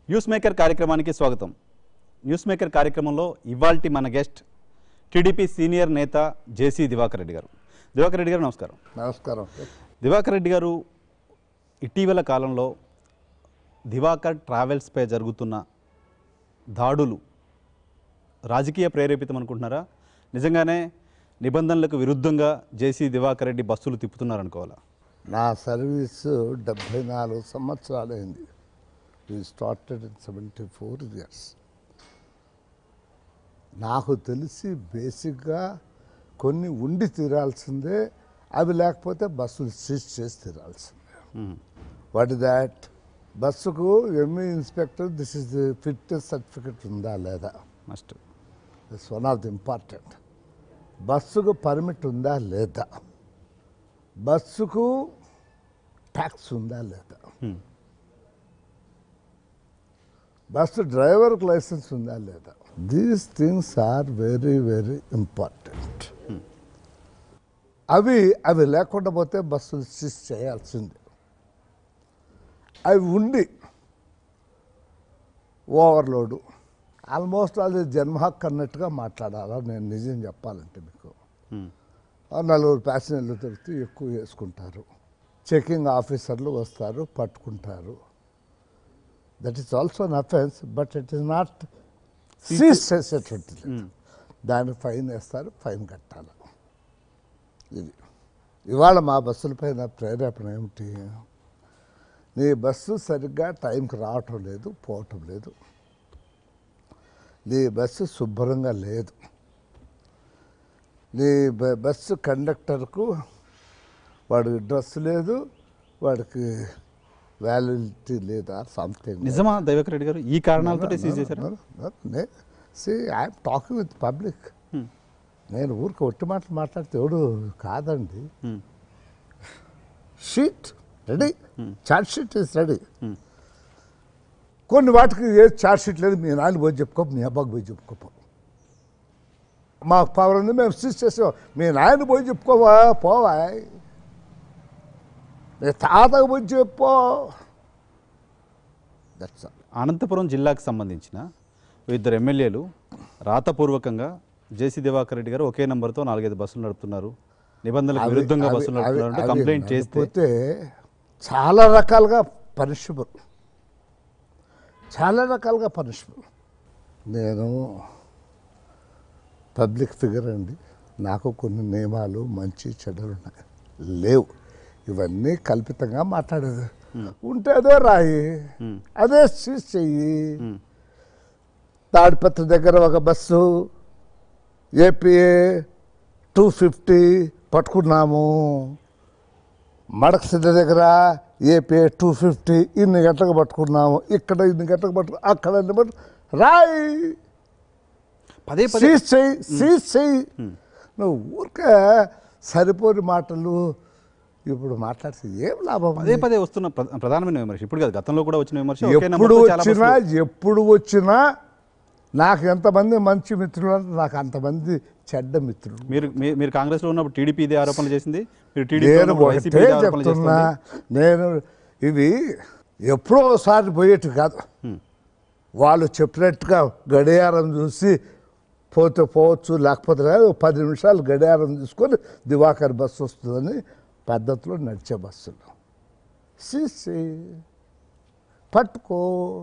News maker కార్యక్రమానికి స్వాగతం news maker కార్యక్రమంలో ఇవాల్టి మన గెస్ట్ టీడీపీ సీనియర్ నేత జేసీ దివాకర్ రెడ్డి గారు దివాకర్ రెడ్డి గారు నమస్కారం నమస్కారం దివాకర్ రెడ్డి గారు ఇటీవల కాలంలో దివాకర్ ట్రావెల్స్పై జరుగుతున్న దాడులు రాజకీయ ప్రేరేపితం అనుకుంటున్నారా నిజంగానే నిబంధనలకు విరుద్ధంగా జేసీ దివాకర్ రెడ్డి బస్సులు తిప్పుతున్నారు అనుకోవాలా నా సర్వీసు డెబ్భై నాలుగు సంవత్సరాలు అయింది we started in seventy four years నాకు తెలిసి బేసిక్గా కొన్ని ఉండి తీరాల్సిందే అవి లేకపోతే బస్సులు సీజ్ చేసి తీరాల్సిందే మ్మ్. వాట్ దాట్ బస్సుకు ME inspector this is the fitness certificate ఉందా లేదా must it's one of the important బస్సుకు పర్మిట్ ఉందా లేదా బస్సుకు ట్యాక్స్ ఉందా లేదా Hmm. బస్సు డ్రైవర్కి లైసెన్స్ ఉందా లేదా these things are very very important అవి అవి లేకుండా పోతే బస్సులు సీజ్ చేయాల్సిందే అవి ఉండి ఓవర్లోడు ఆల్మోస్ట్ అది జన్మ హక్కు అన్నట్టుగా మాట్లాడాలా నేను నిజం చెప్పాలంటే మీకు మ్మ్. ఆ నలుగురు ప్యాసింజర్లు దొరికితే ఎక్కువ వేసుకుంటారు చెకింగ్ ఆఫీసర్లు వస్తారు పట్టుకుంటారు that is also an offence but it is not seize చేసేటువంటిది దానికి ఫైన్ వేస్తారు ఫైన్ కట్టాలి ఇది ఇవాళ మా బస్సులపైన ప్రేరేపణ ఏమిటి నీ బస్సు సరిగ్గా టైంకి రావటం లేదు పోవటం లేదు నీ బస్సు శుభ్రంగా లేదు నీ బ- బస్సు కండక్టర్కు వాడికి డ్రెస్ లేదు వాడికి వ్యాలిడిటీ లేదా సంథింగ్ నిజమా దివాకర్ రెడ్డి గారు ఈ కారణాలతో సీజ్ చేశారు see I'm talking with public నేను ఊరికి ఒట్టి మాటలు మాట్లాడితే ఎవడు కాదండి sheet ready charge sheet is ready కొన్ని వాటికి ఏ చార్జ్ షీట్ లేదు మీ నాన్న పోయి చెప్పుకో మీ అబ్బాకి పోయి చెప్పుకోపో మాకు పవర్ ఉంది మేము సీజ్ చేసాం మీ నాయన పోయి చెప్పుకోవా పోవా నీ తాతకు పోయి చెప్పో దట్స్ ఆల్ అనంతపురం జిల్లాకు సంబంధించిన ఇద్దరు ఎమ్మెల్యేలు రాతపూర్వకంగా జేసీ దివాకర్ రెడ్డి గారు ఒకే నంబర్తో నాలుగైదు బస్సులు నడుపుతున్నారు నిబంధనలకు అవి- విరుద్ధంగా అవి- బస్సులు అవి- నడుపుతున్నారు అవి కంప్లైంట్ చేస్తే నడిపితే చాలా రకాలుగా పనిషబుల్ చాలా రకాలుగా పనిషబుల్ నేను పబ్లిక్ ఫిగర్ అండి నాకు కొన్ని నియమాలు మంచి చెడ్డలు ఉన్నాయి లేవు ఇవన్నీ కల్పితంగా మాట్లాడేది ఉంటే అదే రాయి అదే సీజ్ చెయ్యి తాడిపత్రి దగ్గర ఒక బస్సు ఏపీఏ టూ ఫిఫ్టీ పట్టుకున్నాము మడకసిద్ధ దగ్గర ఏపీ టూ ఫిఫ్టీ ఇన్ని గంటలకు పట్టుకున్నాము ఇక్కడ ఇన్ని గంటలకు పట్టుకు అక్కడ ఇన్ని పట్టు రాయి పదే పదే సీజ్ చెయ్యి సీజ్ చెయ్యి నువ్వు ఊరికే సరిపోని మాటలు ఇప్పుడు మాట్లాడితే ఏం లాభం పదే పదే వస్తున్న ప్ర- ప్రధానమైన విమర్శ ఇప్పుడు కాదు గతంలో కూడా వచ్చిన విమర్శ ఒకే ఎప్పుడు నంబర్తో చాలా వచ్చినా బస్సులు- ఎప్పుడు వచ్చినా నాకు ఎంతమంది మంచి మిత్రులు అంటే నాకు అంతమంది చెడ్డ మిత్రులు మీరు మీ- మీరు కాంగ్రెస్ లో ఉన్నప్పుడు టీడీపీ ఇదే ఆరోపణలు చేసింది మీరు టీడీపీ నేను వైసీపీ ఒకటే ఇదే ఆరోపణలు చెప్తున్నా చేస్తుంది నేను ఇవి ఎప్పుడో ఒకసారి పోయేట్టు కాదు వాళ్ళు చెప్పినట్టుగా గడియారం చూసి పోతే పోవచ్చు లేకపోతే లేదు ఓ పది నిమిషాలు గడియారం తీసుకొని దివాకర్ బస్సు వస్తుందని పద్ధతిలో నడిచే బస్సులు సీసీ పట్టుకో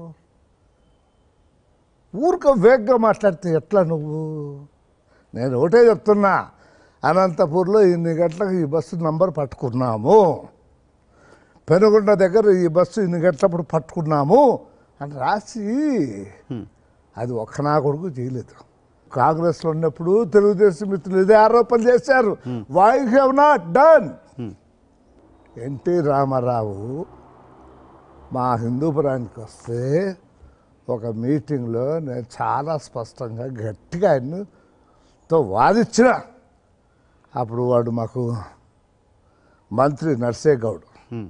ఊరిక వేగ్గా మాట్లాడితే ఎట్లా నువ్వు నేను ఒకటే చెప్తున్నా అనంతపూర్లో ఇన్ని గంటలకు ఈ బస్సు నంబర్ పట్టుకున్నాము పెనుగొండ దగ్గర ఈ బస్సు ఇన్ని గంటలప్పుడు పట్టుకున్నాము అని రాసి అది ఒక్క నా కొడుకు చేయలేదు కాంగ్రెస్లో ఉన్నప్పుడు తెలుగుదేశం మిత్రులు ఇదే ఆరోపణ చేశారు why have not done NT Rama Rao మా హిందూపురానికి వస్తే ఒక మీటింగ్లో నేను చాలా స్పష్టంగా గట్టిగా ఆయనతో వాదించిన అప్పుడు వాడు మాకు మంత్రి నర్సే గౌడ్ హ్మ్.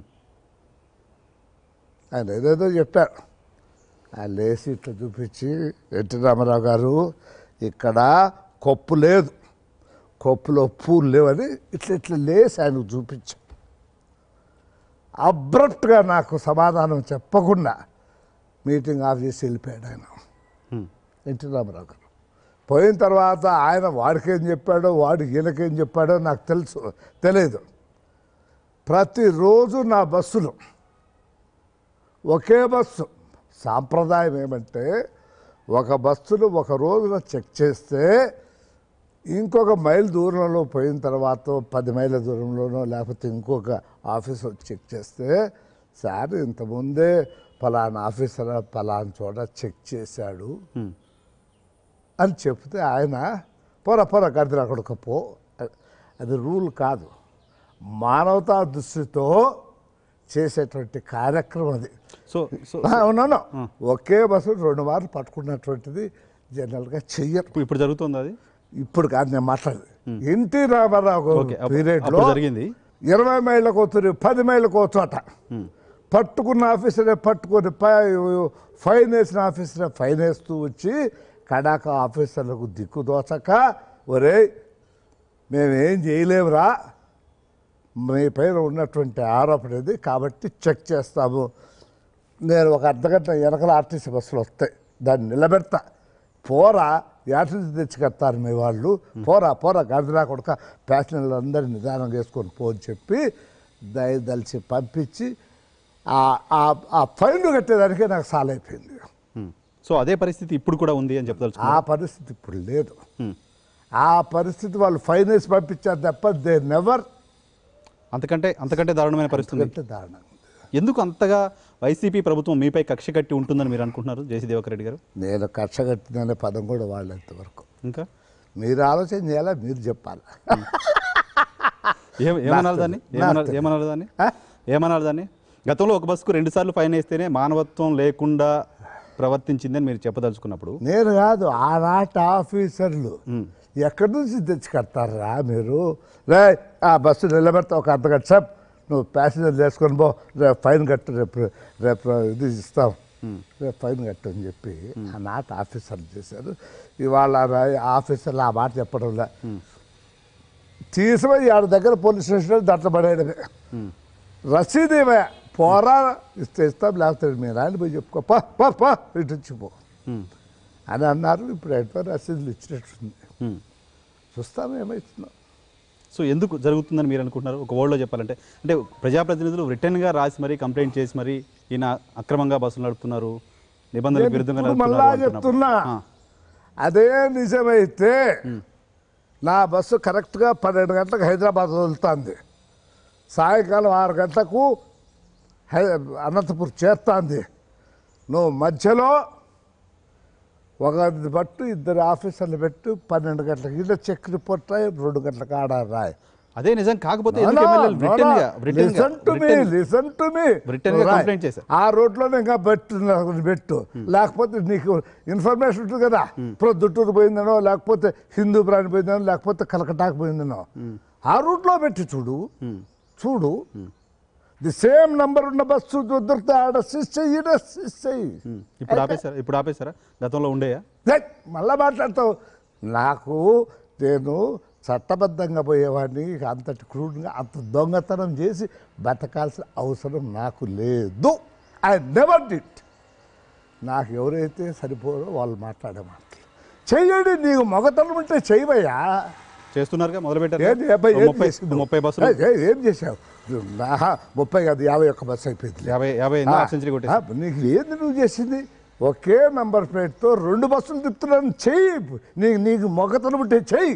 ఆయన ఏదేదో చెప్పారు ఆ లేసి ఇట్లా చూపించి ఎన్టీ రామారావు గారు ఇక్కడ కొప్పు లేదు కొప్పులో పూలు లేవని ఇట్లా ఇట్లా లేసి ఆయనకు చూపించాం అబ్రప్ట్గా నాకు సమాధానం చెప్పకుండా మీటింగ్ ఆఫ్ చేసి వెళ్ళిపోయాడు ఆయన హ్మ్. ఎన్టీ రామారావు గారు పోయిన తర్వాత ఆయన వాడికేం చెప్పాడో వాడు ఈయనకేం చెప్పాడో నాకు తెలుసు తెలియదు ప్రతిరోజు నా బస్సులో ఒకే బస్సు సాంప్రదాయం ఏమంటే ఒక బస్సును ఒక రోజున చెక్ చేస్తే ఇంకొక మైల్ దూరంలో పోయిన తర్వాత పది మైళ్ళ దూరంలోనో లేకపోతే ఇంకొక ఆఫీసర్ చెక్ చేస్తే సార్ ఇంతకుముందే ఫలానా ఆఫీసర్ ఫలానా చోట చెక్ చేశాడు హ్మ్. అని చెప్తే ఆయన పోరా పోరా గడిదిరా కొడుకు పో అది రూల్ కాదు మానవతా దృష్టితో చేసేటువంటి కార్యక్రమం అది సో సో ఆ, అవునవును ఒకే బస్సు రెండు మార్లు పట్టుకున్నటువంటిది జనరల్గా చెయ్యరు ఇప్పుడు ఇప్పుడు జరుగుతుంది అది ఇప్పుడు కాదు నేను మాట్లాడేది ఎన్టీ రామారావు ఓకే అప్పుడు- పీరియడ్లో అప్పుడు జరిగింది ఇరవై మైళ్ళకు వస్తుంది పది మైళ్ళకు ఒక చోట హ్మ్. పట్టుకున్న ఆఫీసరే పట్టుకొని పై- ఫైన్ వేసిన ఆఫీసరే ఫైన్ వేస్తూ వచ్చి కడాక ఆఫీసర్లకు దిక్కు దోచక ఒరే మేమేం చేయలేమురా మీ పైన ఉన్నటువంటి ఆరోపణ ఇది కాబట్టి చెక్ చేస్తాము నేను ఒక అర్ధగంట వెనకల ఆర్టీసీ బస్సులు వస్తాయి దాన్ని నిలబెడతా పోరా యాటిని తెచ్చుకెత్తారు మీ వాళ్ళు పోరా పోరా గడిరా కొడుక ప్యాసింజర్లు అందరూ నిదానం చేసుకొని పో అని చెప్పి దయదలిచి పంపించి ఆ- ఆ- ఆ ఫైన్ కట్టేదానికే నాకు సాలైపోయింది హ్మ్. సో అదే పరిస్థితి ఇప్పుడు కూడా ఉంది అని చెప్పదలుచు ఆ పరిస్థితి ఇప్పుడు లేదు ఆ పరిస్థితి వాళ్ళు ఫైన్ వేసి పంపించారు తప్ప దే నెవర్ అంతకంటే అంతకంటే దారుణమైన పరిస్థితి ఉంది అంటే దారుణంగా ఉంది. ఎందుకు అంతగా వైసీపీ ప్రభుత్వం మీపై కక్ష కట్టి ఉంటుందని మీరు అనుకుంటున్నారు జేసీ దివాకర్ రెడ్డి గారు నేను కక్ష కట్టిననే పదం కూడా వాళ్ళంతవరకు ఇంకా మీరు ఆలోచన చేయాలా మీరు చెప్పాలా ఏం ఏమనాలి దాన్ని నాకు ఏమనాలి తెలియదు. ఏమనాలి దాన్ని ఆ? ఏమనాలి దాన్ని గతంలో ఒక బస్సుకు రెండు సార్లు ఫైన్ వేస్తేనే మానవత్వం లేకుండా ప్రవర్తించిందని మీరు చెప్పదలుచుకున్నప్పుడు నేను కాదు ఆనాటి ఆఫీసర్లు ఉమ్, ఎక్కడి నుంచి తెచ్చి కడతారా మీరు రే ఆ బస్సు నిలబెడతా ఒక అర్ధ గంట సేపు నువ్వు ప్యాసింజర్ చేసుకొని పో రేపు ఫైన్ కట్టు రేపు రేపు ఇది ఇస్తాం రేపు ఫైన్ కట్టు అని చెప్పి ఆనాటి ఆఫీసర్లు చేశారు ఇవాళ రా- ఆఫీసర్లు ఆ మాట చెప్పడంలే తీసుకుపోయి ఆడ దగ్గర పోలీస్ స్టేషన్ దాంట్లో పడేయడమే ఉమ్, రసీదు ఇవే పోరా ఇస్తే ఇస్తాం లేకపోతే మీరు ఆయన పోయి చెప్పుకో పా పా పా ఇటు వచ్చి పో ఉమ్, అని అన్నారు ఇప్పుడు ఎటువంటి రసీదులు ఇచ్చినట్టుంది ఉమ్. చూస్తాం ఏమవుతుందో సో ఎందుకు జరుగుతుందని మీరు అనుకుంటున్నారు ఒక వర్డ్లో చెప్పాలంటే అంటే ప్రజాప్రతినిధులు రిటర్న్గా రాసి మరీ కంప్లైంట్ చేసి మరి ఈయన అక్రమంగా బస్సులు నడుపుతున్నారు నిబంధనలకు నేను విరుద్ధంగా ఇప్పుడు మళ్ళా నడుపుతున్నారు అంటున్నప్పుడు. చెప్తున్నా ఆ, అదే నిజమైతే నా బస్సు కరెక్ట్గా పన్నెండు గంటలకు హైదరాబాద్ వదులుతుంది సాయంకాలం ఆరు గంటలకు హై అనంతపూర్ చేరుతుంది నువ్వు మధ్యలో ఒకరిని పట్టు ఇద్దరు ఆఫీసర్లు పెట్టు పన్నెండు గంటలకు ఇలా చెక్ రిపోర్ట్ రాయి రెండు గంటలకు ఆడ రాయి అదే నిజం కాకపోతే ఎందుకు ఎమ్మెల్యేలు రిటర్న్ గా రిటర్న్ గా listen to me written listen to me Written గా complaint చేశారు. ఆ రోడ్లోనే ఇంకా పెట్టు నాకు పెట్టు లేకపోతే నీకు ఇన్ఫర్మేషన్ ఉంటుంది కదా ప్రొద్దుటూరు పోయిందనో లేకపోతే హిందూ ప్రాణి పోయిందనో లేకపోతే కలకటాకు పోయిందనో ఆ రూట్లో పెట్టి చూడు చూడు ది సేమ్ నంబర్ ఉన్న బస్సు దొరికితే ఆడ సిస్ చెయ్యి ఈడ సిస్ చెయ్యి ఇప్పుడు ఆపేశారా ఇప్పుడు ఆపేశారా గతంలో ఉండేయా ధెట్ మళ్ళా మాట్లాడతావు నాకు నేను చట్టబద్ధంగా పోయేవాడిని అంతటి క్రూడ్గా అంత దొంగతనం చేసి బతకాల్సిన అవసరం నాకు లేదు ఐ నెవర్ డిట్ నాకు ఎవరైతే సరిపోరో వాళ్ళు మాట్లాడే మాటలు చెయ్యండి నీకు మగతనం ఉంటే చెయ్యవయ్యా చేస్తున్నారుగా మొదలు పెట్టారు ఏంటి అబ్బాయి ఏం ముప్పై చేసిండు? ముప్పై బస్సులు ఏ, ఏ, ఏం చేసావు ఆహా, ముప్పై కాదు యాభై ఒక్క బస్సు అయిపోయింది యాభై యాభై ఆ, హాఫ్ సెంచరీ కొట్టేసి ఆ, నీకు ఏంది నువ్వు చేసింది ఒకే నంబర్ ప్లేట్తో రెండు బస్సులు తిప్పుతున్నాను చెయ్యి నీకు నీకు మొగతనం ఉంటే చెయ్యి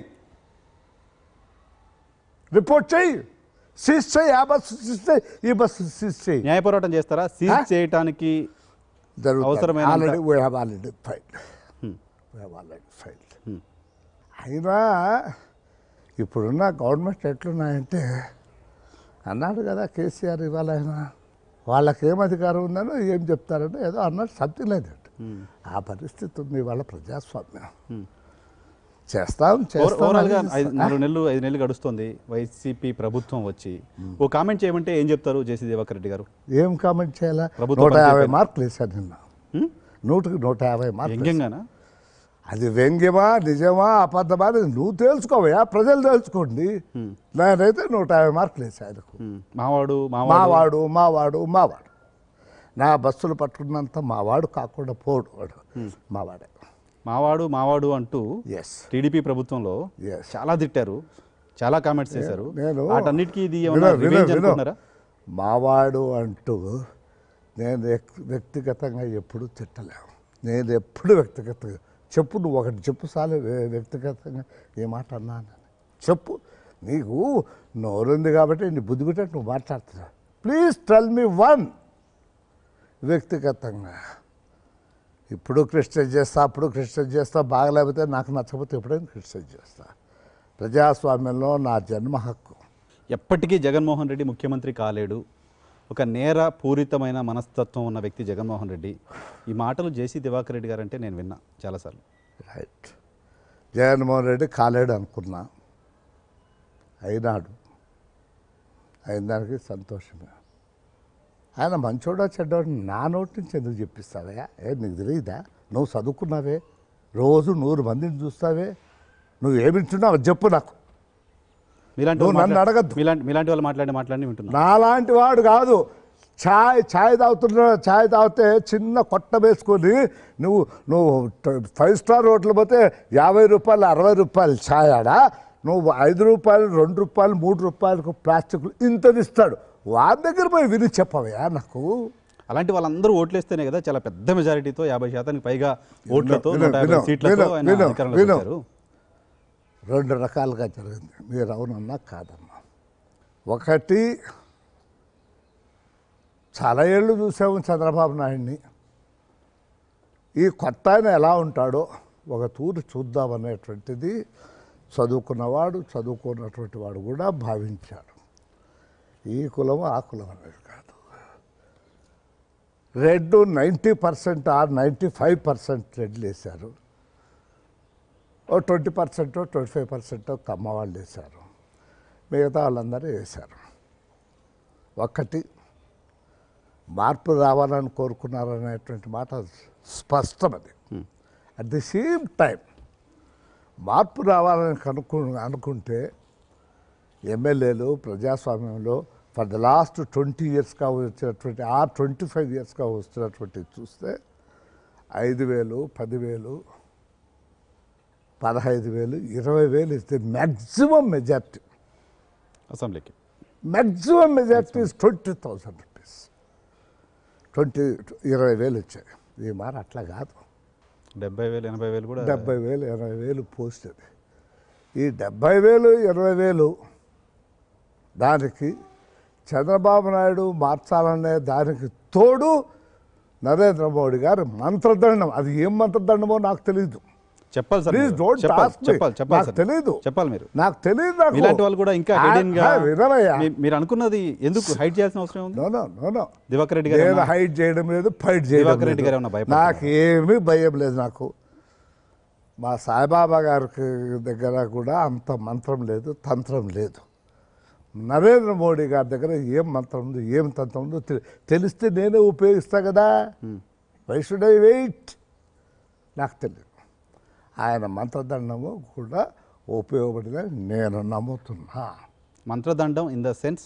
రిపోర్ట్ చెయ్యి సీజ్ చెయ్యి ఆ బస్సు సీజ్ చెయ్యి ఈ బస్సు సీజ్ చెయ్యి న్యాయ పోరాటం చేస్తారా సీజ్ ఆ? చేయటానికి జరుగుతుంది అవసరమైనంత- already we have already file we have already file అయినా ఇప్పుడున్న గవర్నమెంట్ ఎట్లున్నాయంటే అన్నాడు కదా కేసీఆర్ ఇవాళ ఆయన వాళ్ళకి ఏం అధికారం ఉందనో ఏం చెప్తారంటే ఏదో అన్నట్టు సంథింగ్ లేదండి ఆ పరిస్థితి ఉంది వాళ్ళ ప్రజాస్వామ్యం చేస్తాం ఓవర్- చేస్తాం ఓవరాల్ గా అది ఐదు నాలుగు నెలలు ఐదు నెలలు గడుస్తుంది వైసీపీ ప్రభుత్వం వచ్చి ఓ కామెంట్ చేయమంటే ఏం చెప్తారు జేసీ దివాకర్ రెడ్డి గారు ఏం కామెంట్ చేయాలా ప్రభుత్వ నూట పని యాభై చెప్పారు. మార్కులు వేశాను నిన్న హ్మ్? నూటికి నూట యాభై మార్కులు వ్యంగ్యంగానా అది వ్యంగ్యమా నిజమా అబద్ధమా అనేది నువ్వు తెలుసుకోవయా ప్రజలు తెలుసుకోండి నేనైతే నూట యాభై మార్కులు వేసా ఆయనకు హ్మ్. మావాడు మావాడు మావాడు మావాడు మావాడు నా బస్సులు పట్టుకున్నంత మావాడు కాకుండా పోడు వాడు మావాడే మావాడు మావాడు అంటూ ఎస్ టీడీపీ ప్రభుత్వంలో Yes. చాలా తిట్టారు చాలా కామెంట్స్ చేశారు నేను వాటన్నిటికీ ఇది ఏమన్నా విను, విను, revenge విను. అనుకుంటున్నారా మావాడు అంటూ నేను వ్యక్- వ్యక్తిగతంగా ఎప్పుడు తిట్టలేము నేను ఎప్పుడు వ్యక్తిగతంగా చెప్పు నువ్వు ఒకటి చెప్పు చాలు వ్య- వ్యక్తిగతంగా ఏ మాట అన్నాను చెప్పు నీకు నోరుంది కాబట్టి నీ బుద్ధి గుట్టే నువ్వు మాట్లాడుతున్నావు ప్లీజ్ టెల్ మీ వన్ వ్యక్తిగతంగా ఇప్పుడు క్రిస్టియన్ చేస్తా అప్పుడు క్రిస్టియన్ చేస్తా బాగలేకపోతే నాకు నచ్చకపోతే ఎప్పుడైనా క్రిస్టియన్ చేస్తా ప్రజాస్వామ్యంలో నా జన్మ హక్కు ఎప్పటికీ జగన్మోహన్ రెడ్డి ముఖ్యమంత్రి కాలేడు ఒక నేర పూరితమైన మనస్తత్వం ఉన్న వ్యక్తి జగన్మోహన్ రెడ్డి ఈ మాటలు జేసీ దివాకర్ రెడ్డి గారు అంటే నేను విన్నా చాలాసార్లు రైట్ జగన్మోహన్ రెడ్డి కాలేడు అనుకున్నా అయినాడు అయిన దానికి సంతోషమే ఆయన మంచోడా చెడ్డోడు నా నోటి నుంచి ఎందుకు చెప్పిస్తావా ఏ నీకు తెలియదా నువ్వు చదువుకున్నావే రోజు నూరు మందిని చూస్తావే నువ్వు ఏమింటున్నావు చెప్పు నాకు మీలాంటి నువ్వు వాళ్ళు నన్ను మాట్లా- అడగద్దు. మీలాంటి మీలాంటి వాళ్ళు మాట్లాడి మాట్లాడి వింటున్నా నాలాంటి వాడు కాదు ఛాయ్ ఛాయ్ తాగుతున్నా ఛాయ్ తాగితే చిన్న కొట్ట వేసుకొని నువ్వు నువ్వు ట- ఫైవ్ స్టార్ హోటల్ పోతే యాభై రూపాయలు అరవై రూపాయలు ఛాయ్ ఆడ నువ్వు ఐదు రూపాయలు రెండు రూపాయలు మూడు రూపాయలకు ప్లాస్టిక్ ఇంతది ఇస్తాడు వారి దగ్గర పోయి విని చెప్పవయ్యా నాకు అలాంటి వాళ్ళందరూ ఓట్లేస్తేనే కదా చాలా పెద్ద మెజారిటీతో యాభై శాతానికి పైగా ఓట్లతో విను, నూట యాభై విను, సీట్లతో విను, ఆయన విను, అధికారంలోకి విను. వచ్చారు రెండు రకాలుగా జరిగింది మీరు అవునన్నా కాదమ్మా ఒకటి చాలా ఏళ్ళు చూసాము చంద్రబాబు నాయుడిని ఈ కొత్త ఆయన ఎలా ఉంటాడో ఒక తూరు చూద్దామనేటువంటిది చదువుకున్నవాడు చదువుకున్నటువంటి వాడు కూడా భావించాడు ఈ కులం ఆ కులం అనేది కాదు రెడ్ ninety percent or ninety five percent రెడ్లు వేశారు ఓ twenty percent twenty five percent Kamma వాళ్ళు వేశారు మిగతా వాళ్ళందరూ వేశారు ఒక్కటి మార్పు రావాలని కోరుకున్నారనేటువంటి మాట స్పష్టం అది అట్ ది సేమ్ టైం మార్పు రావాలని కనుక్కు అనుకుంటే ఎమ్మెల్యేలు ప్రజాస్వామ్యంలో ఫర్ ద లాస్ట్ ట్వంటీ ఇయర్స్గా వచ్చినటువంటి ఆ ట్వంటీ ఫైవ్ ఇయర్స్గా వస్తున్నటువంటి చూస్తే ఐదు వేలు పదివేలు పదహైదు వేలు ఇరవై వేలు ఇస్తే మ్యాక్సిమం మెజార్టీ అసెంబ్లీకి maximum majority is twenty thousand rupees twenty ఇరవై వేలు వచ్చాయి ఈ మార అట్లా కాదు డెబ్బై వేలు ఎనభై వేలు కూడా డెబ్బై వేలు ఇరవై వేలు పోస్ట్ అది ఈ డెబ్బై వేలు ఇరవై వేలు దానికి చంద్రబాబు నాయుడు మార్చాలనే దానికి తోడు నరేంద్ర మోడీ గారు మంత్రదండం అది ఏం మంత్రదండమో నాకు తెలియదు చెప్పాలి సార్ ప్లీజ్ మీరు. డోంట్ చెప్పాలి ఆస్క్ మీ చెప్పాలి చెప్పాలి నాకు సార్ తెలీదు చెప్పాలి మీరు నాకు తెలియదు నాకు మీలాంటి వాళ్ళు కూడా ఇంకా ఆ, hidden గా ఆ, వినరయ్యా మీ- మీరు అనుకున్నది ఎందుకు హైట్ చేయాల్సిన అవసరం ఉంది no no no no Diwakar Reddy గారు నేను ఏమన్నా- హైట్ చేయడం లేదు ఫైట్ చేయడం దివాకర్ రెడ్డి లేదు. గారు ఏమన్నా భయపడుతున్నారా? నాకు ఏమీ భయం లేదు నాకు మా సాయిబాబా గారికి దగ్గర కూడా అంత మంత్రం లేదు తంత్రం లేదు నరేంద్ర మోడీ గారి దగ్గర ఏం మంత్రం ఉంది ఏం తంత్రం ఉందో తె- తెలిస్తే నేనే ఉపయోగిస్తా కదా వై షుడ్ ఐ వెయిట్ నాకు తెలియదు ఆయన మంత్రదండము కూడా ఉపయోగపడిందని నేను నమ్ముతున్నా మంత్రదండం ఇన్ ద సెన్స్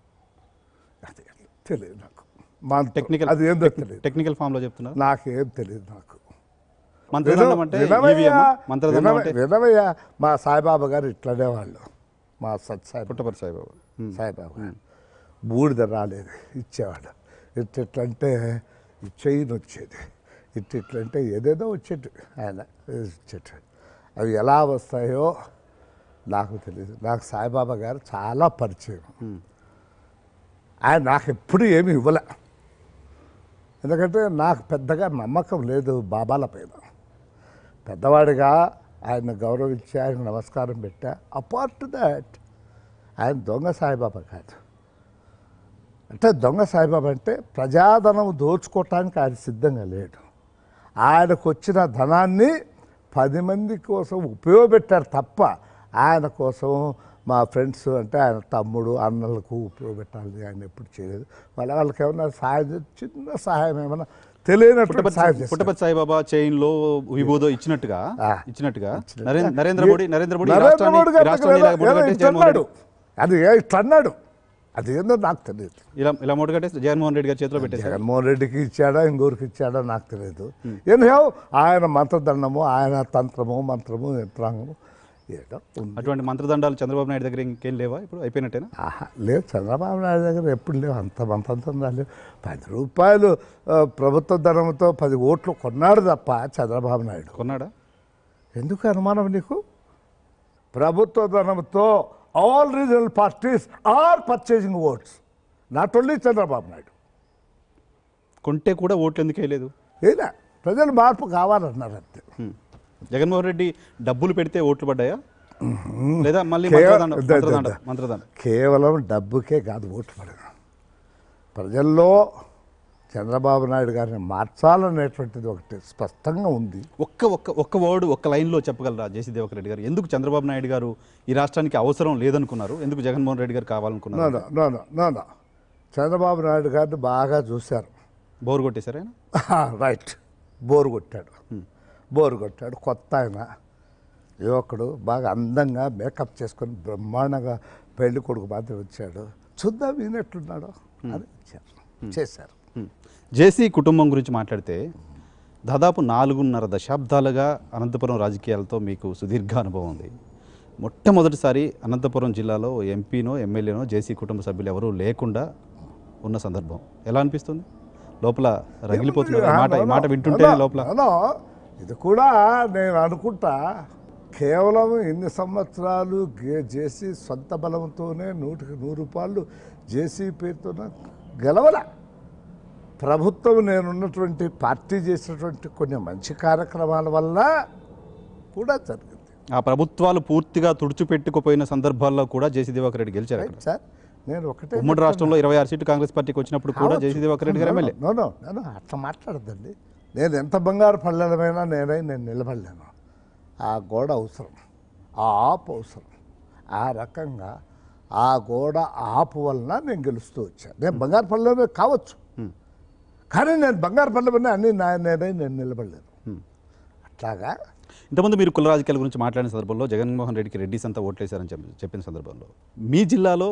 అది తెలియదు నాకు మంత్రం టెక్నికల్ అది ఏందో తెలియదు టెక్నికల్ ఫామ్ లో చెప్తున్నారు నాకేం తెలియదు నాకు మంత్రదండం అంటే వినవయ్యా, EVM, మంత్రదండం వినవయ్య- అంటే వినవయ్యా మా సాయిబాబా గారు ఇట్లనే వాళ్ళు మా సత్సాయి పుట్టపర్తి సాయిబాబా ఉమ్. సాయిబాబా గారు బూడిద రాలేదు ఇచ్చేవాడు ఇట్ ఇట్లంటే ఈ చైన్ వచ్చేది ఇట్ ఇట్లంటే ఏదేదో వచ్చేటి ఆయన ఇచ్చేటి అవి ఎలా వస్తాయో నాకు తెలియదు నాకు సాయిబాబా గారు చాలా పరిచయం ఆయన నాకు ఎప్పుడు ఏమి ఇవ్వలే ఎందుకంటే నాకు పెద్దగా నమ్మకం లేదు బాబాల పైన పెద్దవాడిగా ఆయన గౌరవించి ఆయన నమస్కారం పెట్టా అపార్ట్ దాట్ ఆయన దొంగ సాయిబాబా కాదు అంటే దొంగ సాయిబాబా అంటే ప్రజాధనం దోచుకోవటానికి ఆయన సిద్ధంగా లేడు ఆయనకు వచ్చిన ధనాన్ని పది మంది కోసం ఉపయోగపెట్టారు తప్ప ఆయన కోసం మా ఫ్రెండ్స్ అంటే ఆయన తమ్ముడు అన్నలకు ఉపయోగపెట్టాలి ఆయన ఎప్పుడు చేయలేదు వాళ్ళ వాళ్ళకి ఏమన్నా సహాయం చేసి చిన్న సహాయం ఏమన్నా తెలియనటువంటి సహాయం పుట్టపర్తి చేస్తారు పుట్టపర్తి సాయిబాబా చైన్ లో విభూదో ఇచ్చినట్టుగా ఆ. ఇచ్చినట్టుగా ఇచ్చినట్టుగా. నరేంద్ర నరేంద్ర మోడీ నరేంద్ర మోడీ ఈ నరేంద్ర రాష్ట్రాన్ని మోడీ ఈ గారి రాష్ట్రాన్ని దగ్గర ఇలాగ ముడగొట్టే ఏదో జగన్మోహన్ ఇట్లన్నాడు రెడ్డి అది ఏ ఇట్లా అన్నాడు అదేందో నాకు తెలియదు ఇలా ఇలా మూట కట్టేసి జగన్మోహన్ రెడ్డి గారి చేతిలో పెట్టేశారు జగన్మోహన్ రెడ్డికి ఇచ్చాడా ఇంకోరికి ఇచ్చాడా నాకు తెలియదు ఎనిహో ఆయన మంత్రదండము ఆయన తంత్రము మంత్రము యంత్రాంగము ఏదో ఉంది అటువంటి మంత్రదండాలు చంద్రబాబు నాయుడు దగ్గర ఇంకేం లేవా ఇప్పుడు అయిపోయినట్టేనా ఆహా లేదు చంద్రబాబు నాయుడు దగ్గర ఎప్పుడు లేవు అంత మంత్రం రాలేదు పది రూపాయలు ఆ, ప్రభుత్వ ధనంతో పది ఓట్లు కొన్నాడు తప్ప చంద్రబాబు నాయుడు కొన్నాడా ఎందుకు అనుమానం నీకు ప్రభుత్వ ధనంతో all regional parties are purchasing votes not only Chandrababu Naidu కొంటే కూడా ఓట్లు ఎందుకు వేయలేదు ఏదా ప్రజలు మార్పు కావాలన్నారు అంతే హ్మ్. జగన్మోహన్ రెడ్డి డబ్బులు పెడితే ఓట్లు పడ్డాయా లేదా మళ్ళీ కేవలం- మంత్రదండం ద- ద- మంత్రదండం ద- మంత్రదండం కేవలం డబ్బుకే కాదు ఓట్లు పడదు ప్రజల్లో చంద్రబాబు నాయుడు గారిని మార్చాలనేటువంటిది ఒకటి స్పష్టంగా ఉంది ఒక్క ఒక్క ఒక్క వర్డ్ ఒక్క లైన్లో చెప్పగలరా జేసీ దివాకర్ రెడ్డి గారు ఎందుకు చంద్రబాబు నాయుడు గారు ఈ రాష్ట్రానికి అవసరం లేదనుకున్నారు ఎందుకు జగన్మోహన్ రెడ్డి గారు నో కావాలనుకున్నారు no no no no no Chandrababu Naidu గారిని బాగా చూశారు బోర్ కొట్టేశారు ఆయన రైట్ బోరు కొట్టాడు బోరు కొట్టాడు కొత్త ఆయన యువకుడు బాగా అందంగా మేకప్ చేసుకొని బ్రహ్మాండంగా పెళ్లి కొడుకు మాత్రం వచ్చాడు చూద్దాం ఈయనెట్లున్నాడో అని ఇచ్చారు చేశారు హ్మ్. జేసీ కుటుంబం గురించి మాట్లాడితే దాదాపు నాలుగున్నర దశాబ్దాలుగా అనంతపురం రాజకీయాలతో మీకు సుదీర్ఘ అనుభవం ఉంది మొట్టమొదటిసారి అనంతపురం జిల్లాలో ఎంపీనో ఎమ్మెల్యేనో జేసీ కుటుంబ సభ్యులు ఎవరూ లేకుండా ఉన్న సందర్భం ఎలా అనిపిస్తుంది లోపల రగిలిపోతున్నారు ఈ మాట ఈ మాట వింటుంటే లోపల నో, ఇది కూడా నేను అనుకుంటా కేవలం ఇన్ని సంవత్సరాలు గే- జేసీ సొంత బలంతోనే నూటికి నూరు రూపాయలు జేసీ పేరుతోనే గెలవల ప్రభుత్వం నేనున్నటువంటి పార్టీ చేసినటువంటి కొన్ని మంచి కార్యక్రమాల వల్ల కూడా జరిగింది ఆ ప్రభుత్వాలు పూర్తిగా తుడిచిపెట్టుకుపోయిన సందర్భాల్లో కూడా జేసీ దివాకర్ రెడ్డి గెలిచారు అక్కడ రైట్ సార్ నేను ఒకటే ఉమ్మడి రాష్ట్రంలో ఇరవై ఆరు సీట్లు కాంగ్రెస్ పార్టీకి వచ్చినప్పుడు కూడా జేసీ దివాకర్ రెడ్డి గారు ఎమ్మెల్యే నో నో నో అట్లా మాట్లాడద్దండి నేను ఎంత బంగారు పళ్ళమైనా నేనై నేను నిలబడలేను ఆ గోడ అవసరం ఆ ఆపు అవసరం ఆ రకంగా ఆ గోడ ఆపు వలన నేను గెలుస్తూ వచ్చాను నేను బంగారు పళ్ళమే కావచ్చు కానీ నేను బంగారు పళ్ళమని అన్ని నా నేనై నేను నిలబడలేను అట్లాగా ఇంతకుముందు మీరు కుల రాజకీయాల గురించి మాట్లాడిన సందర్భంలో జగన్మోహన్ రెడ్డికి రెడ్డిస్ అంతా ఓట్లేశారని చెప్పి చెప్పిన సందర్భంలో మీ జిల్లాలో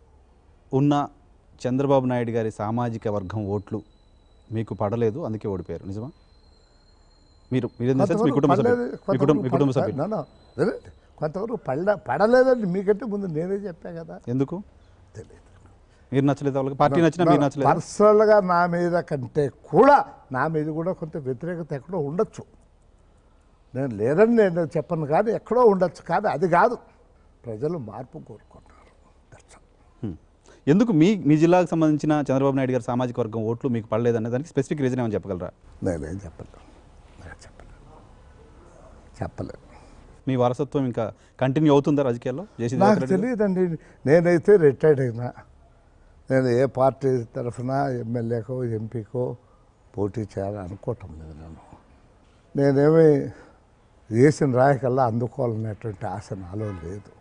ఉన్న చంద్రబాబు నాయుడు గారి సామాజిక వర్గం ఓట్లు మీకు పడలేదు అందుకే ఓడిపోయారు నిజమా మీరు మీరు మీ కొంతవరకు కుటుంబ సభ్యులు పడలేదు, మీ కుటుంబ మీ కొంతవరకు కుటుంబ పడ- సభ్యులు నో, నో, వినండి. కొంతవరకు పడ పడలేదండి మీకంటే ముందు నేనే చెప్పా కదా ఎందుకు తెలియదు మీరు నచ్చలేదు వాళ్ళకి పార్టీ నచ్చినా మీరు నచ్చలేదు పర్సనల్గా నా మీద కంటే కూడా నా మీద కూడా కొంత వ్యతిరేకత ఎక్కడో ఉండొచ్చు నేను లేదని నేను చెప్పను కానీ ఎక్కడో ఉండొచ్చు కానీ అది కాదు ప్రజలు మార్పు కోరుకుంటారు That's all. హ్మ్. ఎందుకు మీ మీ జిల్లాకు సంబంధించిన చంద్రబాబు నాయుడు గారి సామాజిక వర్గం ఓట్లు మీకు పడలేదనే దానికి స్పెసిఫిక్ రీజన్ ఏమని చెప్పగలరా నేనేం చెప్పలేను నేను చెప్పలేను చెప్పలేను మీ వారసత్వం ఇంకా కంటిన్యూ అవుతుందా రాజకీయాల్లో జేసీ నాకు దివాకర్ రెడ్డి గారు? తెలియదండి నేనైతే రిటైర్డ్ అయినా నేను ఏ పార్టీ తరఫున ఎమ్మెల్యేకో ఎంపీకో పోటీ చేయాలని అనుకోవటం లేదు నేను నేనేమి వేసిన రాయకల్లా అందుకోవాలనేటువంటి ఆశ నాలో లేదు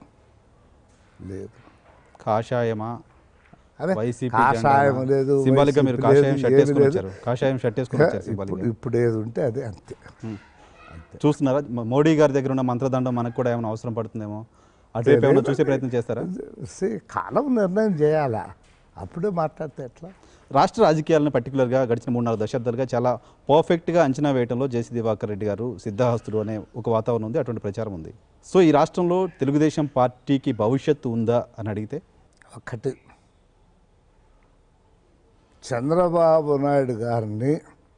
లేదు కాషాయమా అదే వైసీపీ కాషాయం జెండానా? లేదు సింబాలిక్ గా మీరు వైసీపీ కాషాయం లేదు, షర్ట్ ఏమీ వేసుకొని లేదు. వచ్చారు కాషాయం షర్ట్ వేసుకొని వచ్చారు సింబాలిక్ ఇప్పుడు ఇప్పుడు ఏది ఉంటే అదే అంతే చూస్తున్నారా మ- మోడీ గారి దగ్గర ఉన్న మంత్రదండం మనకు కూడా ఏమైనా అవసరం పడుతుందేమో అటువైపు ఏమైనా చూసే ప్రయత్నం చేస్తారా See, కాలం నిర్ణయం చేయాలా అప్పుడే మాట్లాడితే ఎట్లా రాష్ట్ర రాజకీయాలను పర్టికులర్గా గడిచిన మూడున్నర దశాబ్దాలుగా చాలా పర్ఫెక్ట్గా అంచనా వేయడంలో జేసీ దివాకర్ రెడ్డి గారు సిద్ధహస్తుడు అనే ఒక వాతావరణం ఉంది అటువంటి ప్రచారం ఉంది సో ఈ రాష్ట్రంలో తెలుగుదేశం పార్టీకి భవిష్యత్తు ఉందా అని అడిగితే ఒకటి చంద్రబాబు నాయుడు గారిని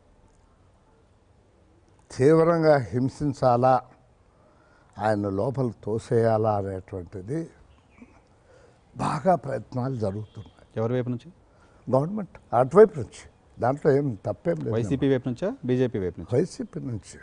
తీవ్రంగా హింసించాలా ఆయన లోపల తోసేయాలా అనేటువంటిది బాగా ప్రయత్నాలు జరుగుతున్నాయి ఎవరి వైపు నుంచి గవర్నమెంట్ అటువైపు నుంచి దాంట్లో ఏం తప్పేం లేదు వైసీపీ వైపు నుంచా బీజేపీ వైపు నుంచి వైసీపీ నుంచి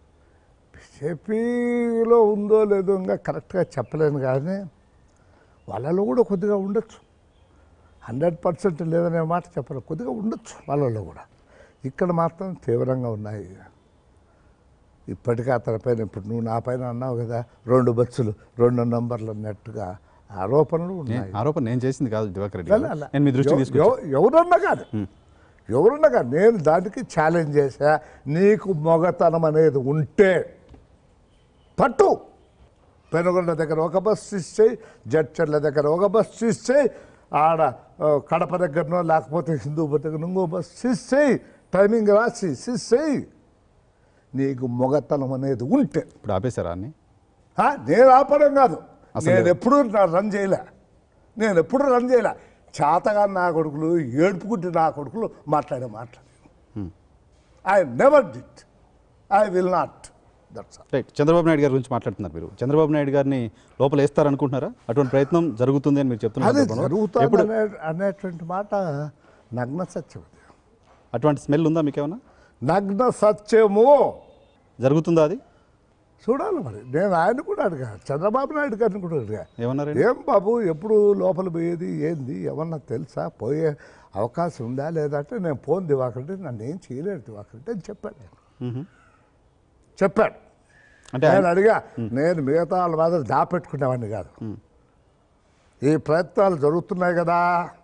బీజేపీలో ఉందో లేదో ఇంకా కరెక్ట్గా చెప్పలేను కానీ వాళ్ళలో కూడా కొద్దిగా ఉండొచ్చు హండ్రెడ్ పర్సెంట్ లేదనే మాట చెప్పరు కొద్దిగా ఉండొచ్చు వాళ్ళలో కూడా ఇక్కడ మాత్రం తీవ్రంగా ఉన్నాయి ఇప్పటికీ అతని పైన ఇప్పుడు నువ్వు నా పైన అన్నావు కదా రెండు బస్సులు రెండు నంబర్లు అన్నట్టుగా ఆరోపణలు నేను ఉన్నాయి ఆరోపణ నేను చేసింది కాదు దివాకర్ రెడ్డి అలా, గారు. అలా. నేను మీ దృష్టికి ఎవ- తీసుకొచ్చాను ఎవ- ఎవరన్నా కాదు ఎవరన్నా కాదు నేను దానికి ఛాలెంజ్ చేశా నీకు మొగతనం అనేది ఉంటే పట్టు పెనుగొండ దగ్గర ఒక బస్సు ఇచ్చేయి జడ్చర్ల దగ్గర ఒక బస్సు ఇచ్చేయి ఆడ ఆ, కడప దగ్గరనో లేకపోతే హిందూపూర్ దగ్గర ఇంకో బస్ సిస్సేయి టైమింగ్ రాసి సిస్సేయి నీకు మొగతనం అనేది ఉంటే ఇప్పుడు ఆపేశారా అన్ని ఆ, నేను ఆపడం కాదు అసలు- నేను ఎప్పుడు రన్ చేయలే నేను ఎప్పుడు రన్ చేయలే చేతగా నా కొడుకులు ఏడుపుకుంటే నా కొడుకులు మాట్లాడే మాట్లాడే I never did I will not that's right Chandrababu Naidu గారి గురించి మాట్లాడుతున్నారు మీరు చంద్రబాబు నాయుడు గారిని లోపల వేస్తారనుకుంటున్నారా అటువంటి ప్రయత్నం జరుగుతుంది అని మీరు చెప్తున్నారు అది సందర్భంలో. జరుగుతుంది ఎప్పుడు అనే అనేటువంటి మాట నగ్న సత్యం అది. అటువంటి స్మెల్ ఉందా మీకేమన్నా నగ్న సత్యము జరుగుతుందా అది చూడాలి మరి నేను ఆయన కూడా అడిగా చంద్రబాబు నాయుడు గారిని కూడా అడిగా ఏమన్నారండి ఏం బాబు ఎప్పుడు లోపల పోయేది ఏంది ఏమన్నా తెలుసా పోయే అవకాశం ఉందా లేదా అంటే నేను ఫోన్ దివాకంటే నన్ను ఏం చేయలేడు దివాకంటే అని చెప్పాను నేను మ్హూ. చెప్పాడు అంటే ఆయన- నేను అడిగా నేను మిగతా వాళ్ళ మాదిరి దాపెట్టుకునేవాడిని కాదు ఈ ప్రయత్నాలు జరుగుతున్నాయి కదా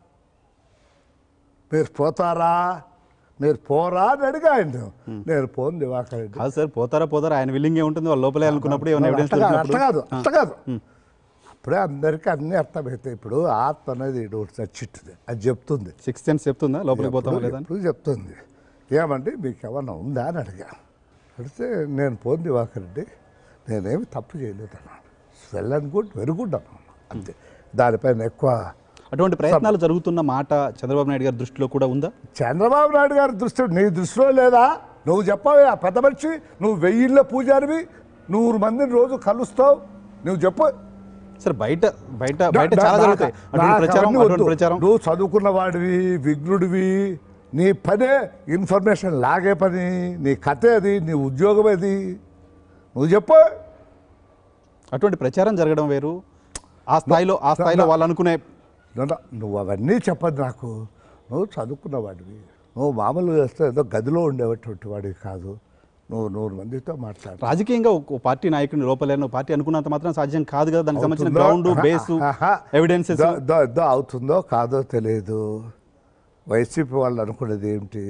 మీరు పోతారా మీరు పోరా అని అడిగా ఆయన నేను పోను దివాకర్ రెడ్డి కాదు సార్ పోతారా పోతారా ఆయన విల్లింగ్ ఏ ఉంటుంది వాళ్ళు లోపలే అనుకున్నప్పుడు ఏమైనా ఎవిడెన్స్ అట్ట కాదు, అట్ట దొరికినప్పుడు కాదు అట్ట కాదు అప్పుడే అందరికీ అన్నీ అర్థమవుతాయి ఇప్పుడు ఆత్మ అనేది ఇటు చచ్చిట్టుది అది చెప్తుంది సిక్స్ సెన్స్ చెప్తుందా లోపలికి పోతామా ఎప్పుడు- లేదా అని? ఎప్పుడు చెప్తుంది ఏమండి మీకు ఏమన్నా ఉందా అని అడిగా అడిగితే నేను పోంది వాకరెడ్డి నేనేమి తప్పు చేయలేదు అన్నాను well and good very good అన్నాను అంతే దానిపైన ఎక్కువ అటువంటి ప్రయత్నాలు జరుగుతున్న మాట చంద్రబాబు నాయుడు గారి దృష్టిలో కూడా ఉందా చంద్రబాబు నాయుడు గారి దృష్టి నీ దృష్టిలో లేదా నువ్వు చెప్పవే ఆ పెద్ద మనిషి నువ్వు వెయ్యిళ్ళ పూజారివి నూరు మందిని రోజు కలుస్తావు నువ్వు చెప్పు సార్ బయట బయట బయట నా- చాలా నా- జరుగుతాయి అటువంటి నాకు ప్రచారం అవన్నీ అటువంటి వద్దు. ప్రచారం నువ్వు చదువుకున్న వాడివి విఘ్నుడివి నీ పనే ఇన్ఫర్మేషన్ లాగే పని నీ కథే అది నీ ఉద్యోగం అది నువ్వు చెప్పు అటువంటి ప్రచారం జరగడం వేరు ఆ స్థాయిలో ఆ స్థాయిలో వాళ్ళు అనుకునే నన్ను- నువ్వు అవన్నీ చెప్పదు నాకు నువ్వు చదువుకున్న వాడివి నువ్వు మామూలు చేస్తే ఏదో గదిలో ఉండేటువంటి వాడివి కాదు నువ్వు నూరు మందితో మాట్లాడు రాజకీయంగా ఒక పార్టీ నాయకుడిని లోపలేను పార్టీ అనుకున్నంత మాత్రం సాధ్యం కాదు కదా దానికి సంబంధించిన అవుతుందో? గ్రౌండ్ ఆహా, బేసు ఆహా. ఎవిడెన్సెస్ దో- దో- దో అవుతుందో కాదో తెలియదు వైసీపీ వాళ్ళు అనుకునేది ఏమిటి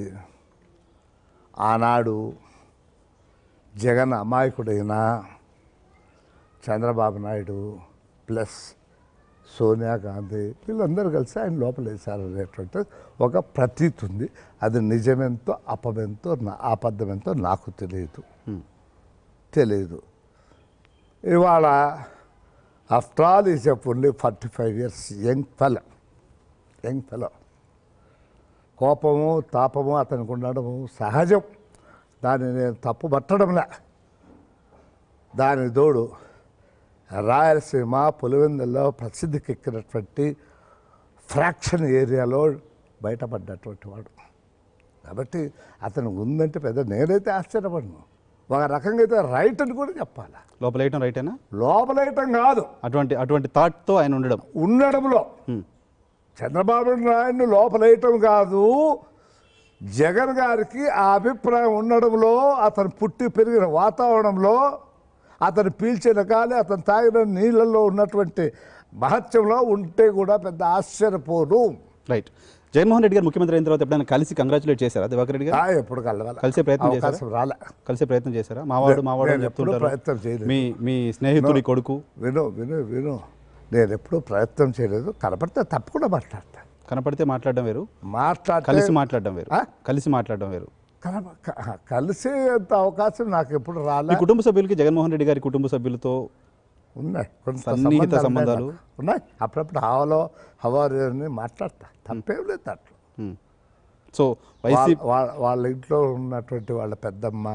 ఆనాడు జగన్ అమాయకుడైన చంద్రబాబు నాయుడు ప్లస్ సోనియా గాంధీ వీళ్ళందరూ కలిసి ఆయన లోపల వేశారు అనేటువంటి ఒక ప్రతీతి ఉంది అది నిజమెంతో అపమెంతో నా అబద్ధమెంతో నాకు తెలియదు తెలియదు ఇవాళ ఆఫ్టర్ ఆల్ ఈజ్ ఎప్ only forty five years young fella young fella కోపము తాపము అతనికి ఉండడము సహజం దాన్ని నేను తప్పు పట్టడంలే దాని తోడు రాయలసీమ పులివెందుల్లో ప్రసిద్ధికెక్కినటువంటి ఫ్రాక్షన్ ఏరియాలో బయటపడ్డటువంటి వాడు కాబట్టి అతను ఉందంటే పెద్ద నేనైతే ఆశ్చర్యపడను ఒక రకంగా అయితే రైట్ అని కూడా చెప్పాలి లోపలేయటం రైటేనా లోపలేయటం కాదు అటువంటి అటువంటి థాట్తో ఆయన ఉండడం ఉండడంలో హ్మ్. చంద్రబాబు నాయుడు లోపలేయటం కాదు జగన్ గారికి ఆ అభిప్రాయం ఉండడంలో అతను పుట్టి పెరిగిన వాతావరణంలో అతను పీల్చిన గాలి అతను తాగిన నీళ్ళల్లో ఉన్నటువంటి మహత్యంలో ఉంటే కూడా పెద్ద ఆశ్చర్యపోరు రైట్ జగన్మోహన్ రెడ్డి గారు ముఖ్యమంత్రి అయిన తర్వాత ఎప్పుడైనా కలిసి కంగ్రాచులేట్ చేశారా దివాకర్ రెడ్డి గారు ఆ, ఎప్పుడు కలవాలి కలిసే ప్రయత్నం అవకాశం రాలే కలిసే ప్రయత్నం చేశారా మావాడు మావాడు అని నేను ఎప్పుడూ చెప్తుంటారు ప్రయత్నం చేయలేదు. మీ మీ స్నేహితుడి కొడుకు విను విను విను నేను ఎప్పుడూ ప్రయత్నం చేయలేదు కనపడితే తప్పకుండా మాట్లాడతా కనపడితే మాట్లాడడం వేరు మాట్లాడితే కలిసి మాట్లాడడం వేరు ఆ? కలిసి మాట్లాడడం వేరు కన- క- కలిసేంత అవకాశం నాకు ఎప్పుడు మీ రాలే కుటుంబ సభ్యులకి జగన్మోహన్ రెడ్డి గారి కుటుంబ సభ్యులతో ఉన్నాయి కొంత సన్నిహిత సంబంధాలు సంబంధాలు. ఉన్నాయి నాకు. ఉన్నాయి అప్పుడప్పుడు హావలో హవారు అని మాట్లాడతా తప్పేం లేదు దాంట్లో హ్మ్. సో వైసీపీ వాళ్ళ- వాళ్ళ వాళ్ళ ఇంట్లో ఉన్నటువంటి వాళ్ళ పెద్దమ్మ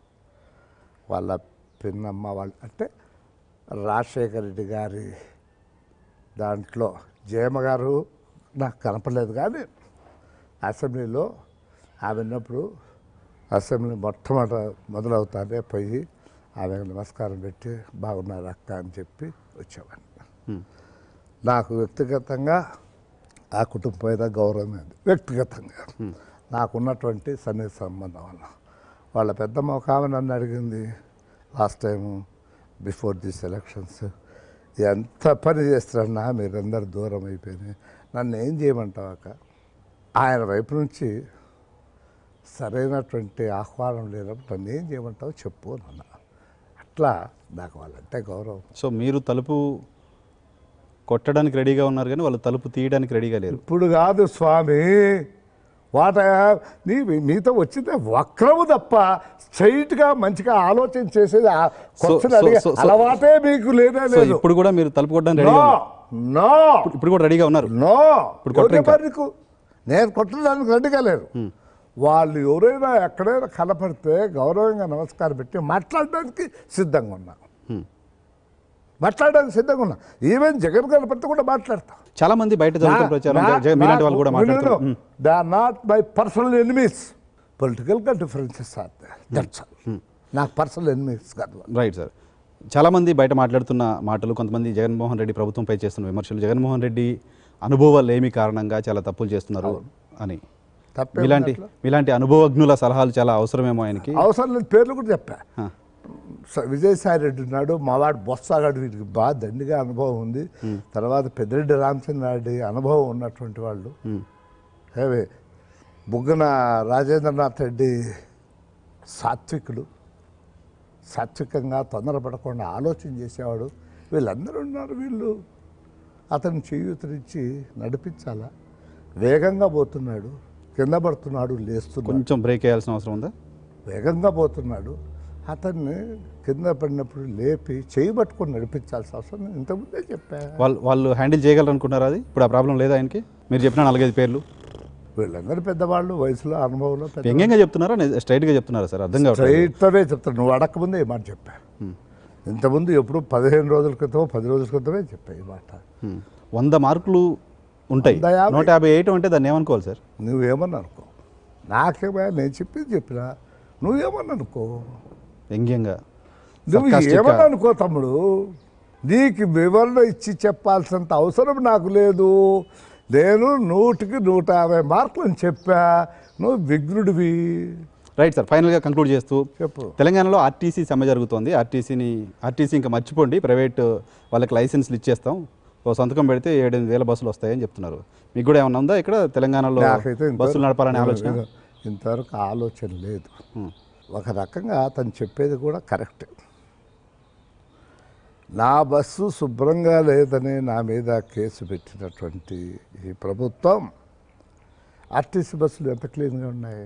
వాళ్ళ పిన్నమ్మ వాళ్ళ అంటే రాజశేఖర రెడ్డి గారి దాంట్లో జయమ్మ గారు నాకు కనపడలేదు కానీ అసెంబ్లీలో ఆమె ఉన్నప్పుడు అసెంబ్లీ మొట్టమొదట మొదలవుతానే పోయి ఆమెకు నమస్కారం పెట్టి బాగున్నారు అక్క అని చెప్పి వచ్చేవాడిని హ్మ్. నాకు వ్యక్తిగతంగా ఆ కుటుంబం మీద గౌరవం ఉంది వ్యక్తిగతంగా నాకున్నటువంటి సన్నిహిత సంబంధం వల్ల వాళ్ళ పెద్దమ్మ ఒక ఆమె నన్ను అడిగింది last time before this elections ఎంత పని చేస్తారన్నా మీరందరూ దూరం అయిపోయినాయి నన్ను ఏం చేయమంటావు అక్క ఆయన వైపు నుంచి సరైనటువంటి ఆహ్వానం లేనప్పుడు నన్ను ఏం చేయమంటావు చెప్పు అన్న అట్లా నాకు వాళ్ళంటే గౌరవం సో మీరు తలుపు కొట్టడానికి రెడీగా ఉన్నారు కానీ వాళ్ళు తలుపు తీయడానికి రెడీగా లేరు ఇప్పుడు కాదు స్వామి వాట నీ మీతో వచ్చింది వక్రము తప్ప స్ట్రైట్గా మంచిగా ఆలోచన చేసేది ఆ క్వశ్చన్ so- అడిగే so- so- అలవాటే మీకు లేదే సో లేదు ఇప్పుడు కూడా మీరు తలుపు కొట్టడానికి నో రెడీగా ఉన్నారు నో ఇప్పుడు కూడా రెడీగా ఉన్నారు నో ఇప్పుడు కొట్టరు ఇంకా. ఎవరి నీకు నేను కొట్టడానికి రెడీగా లేరు వాళ్ళు ఎవరైనా ఎక్కడైనా కనపడితే గౌరవంగా నమస్కారం పెట్టి మాట్లాడడానికి సిద్ధంగా ఉన్నా హ్మ్. మాట్లాడడానికి సిద్ధంగా ఉన్నా ఈవెన్ జగన్ కనపడితే కూడా మాట్లాడతా చాలా మంది బయట జరుగుతున్న ప్రచారం జగ- మీలాంటి వాళ్ళు కూడా మాట్లాడుతారు hmm. They are not my personal enemies పొలిటికల్గా డిఫరెన్సెస్ ఆర్ దట్స్ నాకు పర్సనల్ ఎనిమీస్ కాదు రైట్ సార్ చాలామంది బయట మాట్లాడుతున్న మాటలు కొంతమంది జగన్మోహన్ రెడ్డి ప్రభుత్వంపై చేస్తున్న విమర్శలు జగన్మోహన్ రెడ్డి అనుభవాలు ఏమి కారణంగా చాలా తప్పులు చేస్తున్నారు అని తప్పే మీలాంటి మీలాంటి అనుభవజ్ఞుల సలహాలు చాలా అవసరమేమో ఆయనకి అవసరం లేదు పేర్లు కూడా చెప్పా ఆ, స- విజయసాయి రెడ్డి ఉన్నాడు మావాడు బొత్సాగాడు వీటికి బాగా దండిగా అనుభవం ఉంది తర్వాత పెద్దిరెడ్డి రామచంద్రారెడ్డి అనుభవం ఉన్నటువంటి వాళ్ళు హ్మ్. ఏవే బుగ్గన రాజేంద్రనాథ్ రెడ్డి సాత్వికుడు సాత్వికంగా తొందరపడకుండా ఆలోచన చేసేవాడు వీళ్ళందరూ ఉన్నారు వీళ్ళు అతను చేయూతనిచ్చి నడిపించాలా వేగంగా పోతున్నాడు కింద పడుతున్నాడు లేస్తున్నాడు కొంచెం బ్రేక్ వేయాల్సిన అవసరం ఉందా వేగంగా పోతున్నాడు అతన్ని కింద పడినప్పుడు లేపి చేయి పట్టుకొని నడిపించాల్సిన అవసరం నేను ఇంతకుముందే చెప్పా వాళ్ళు వాళ్ళు హ్యాండిల్ చేయగలరు అనుకున్నారా అది ఇప్పుడు ఆ ప్రాబ్లం లేదా ఆయనకి మీరు చెప్పిన నాలుగైదు పేర్లు వీళ్ళందరూ పెద్దవాళ్ళు వయసులో అనుభవంలో పెద్ద వ్యంగ్యంగా చెప్తున్నారా నే- స్ట్రైట్గా చెప్తున్నారా సార్ అర్థం కావట్లేదు స్ట్రైట్గానే చెప్తాను నువ్వు అడగకముందే ఈ మాట చెప్పా ఇంతకుముందు ఎప్పుడు పదిహేను రోజుల క్రితం పది రోజుల క్రితమే చెప్పా ఈ మాట హ్మ్. వంద మార్కులు ఉంటాయి వంద యాభై. నూట యాభై వేయటం అంటే దాన్ని ఏమనుకోవాలి సార్ నువ్వేమన్నా అనుకో నాకేమో నేను చెప్పింది చెప్పినా నువ్వేమన్నా అనుకో వ్యంగ్యంగా నువ్వు sarcastic గా. ఏమన్నా అనుకో తమ్ముడు నీకు వివరణ ఇచ్చి చెప్పాల్సినంత అవసరం నాకు లేదు నేను నూటికి నూట యాభై మార్కులని చెప్పా నువ్వు విఘ్నుడివి రైట్ సార్ ఫైనల్గా కంక్లూడ్ చేస్తూ చెప్పు తెలంగాణలో ఆర్టీసీ సమ్మె జరుగుతోంది ఆర్టీసీని ఆర్టీసీ ఇంకా మర్చిపోండి ప్రైవేట్ వాళ్ళకి లైసెన్స్లు ఇచ్చేస్తాం ఓ సంతకం పెడితే ఏడెనిమిది వేల బస్సులు వస్తాయని చెప్తున్నారు మీకు కూడా ఏమన్నా ఉందా ఇక్కడ తెలంగాణలో నాకైతే ఇంతవరకు- బస్సులు నడపాలనే ఆలోచన ఇంతవరకు ఆలోచన లేదు హ్మ్. ఒక రకంగా అతను చెప్పేది కూడా కరెక్ట్ నా బస్సు శుభ్రంగా లేదని నా మీద కేసు పెట్టినటువంటి ఈ ప్రభుత్వం ఆర్టీసీ బస్సులు ఎంత క్లీన్గా ఉన్నాయి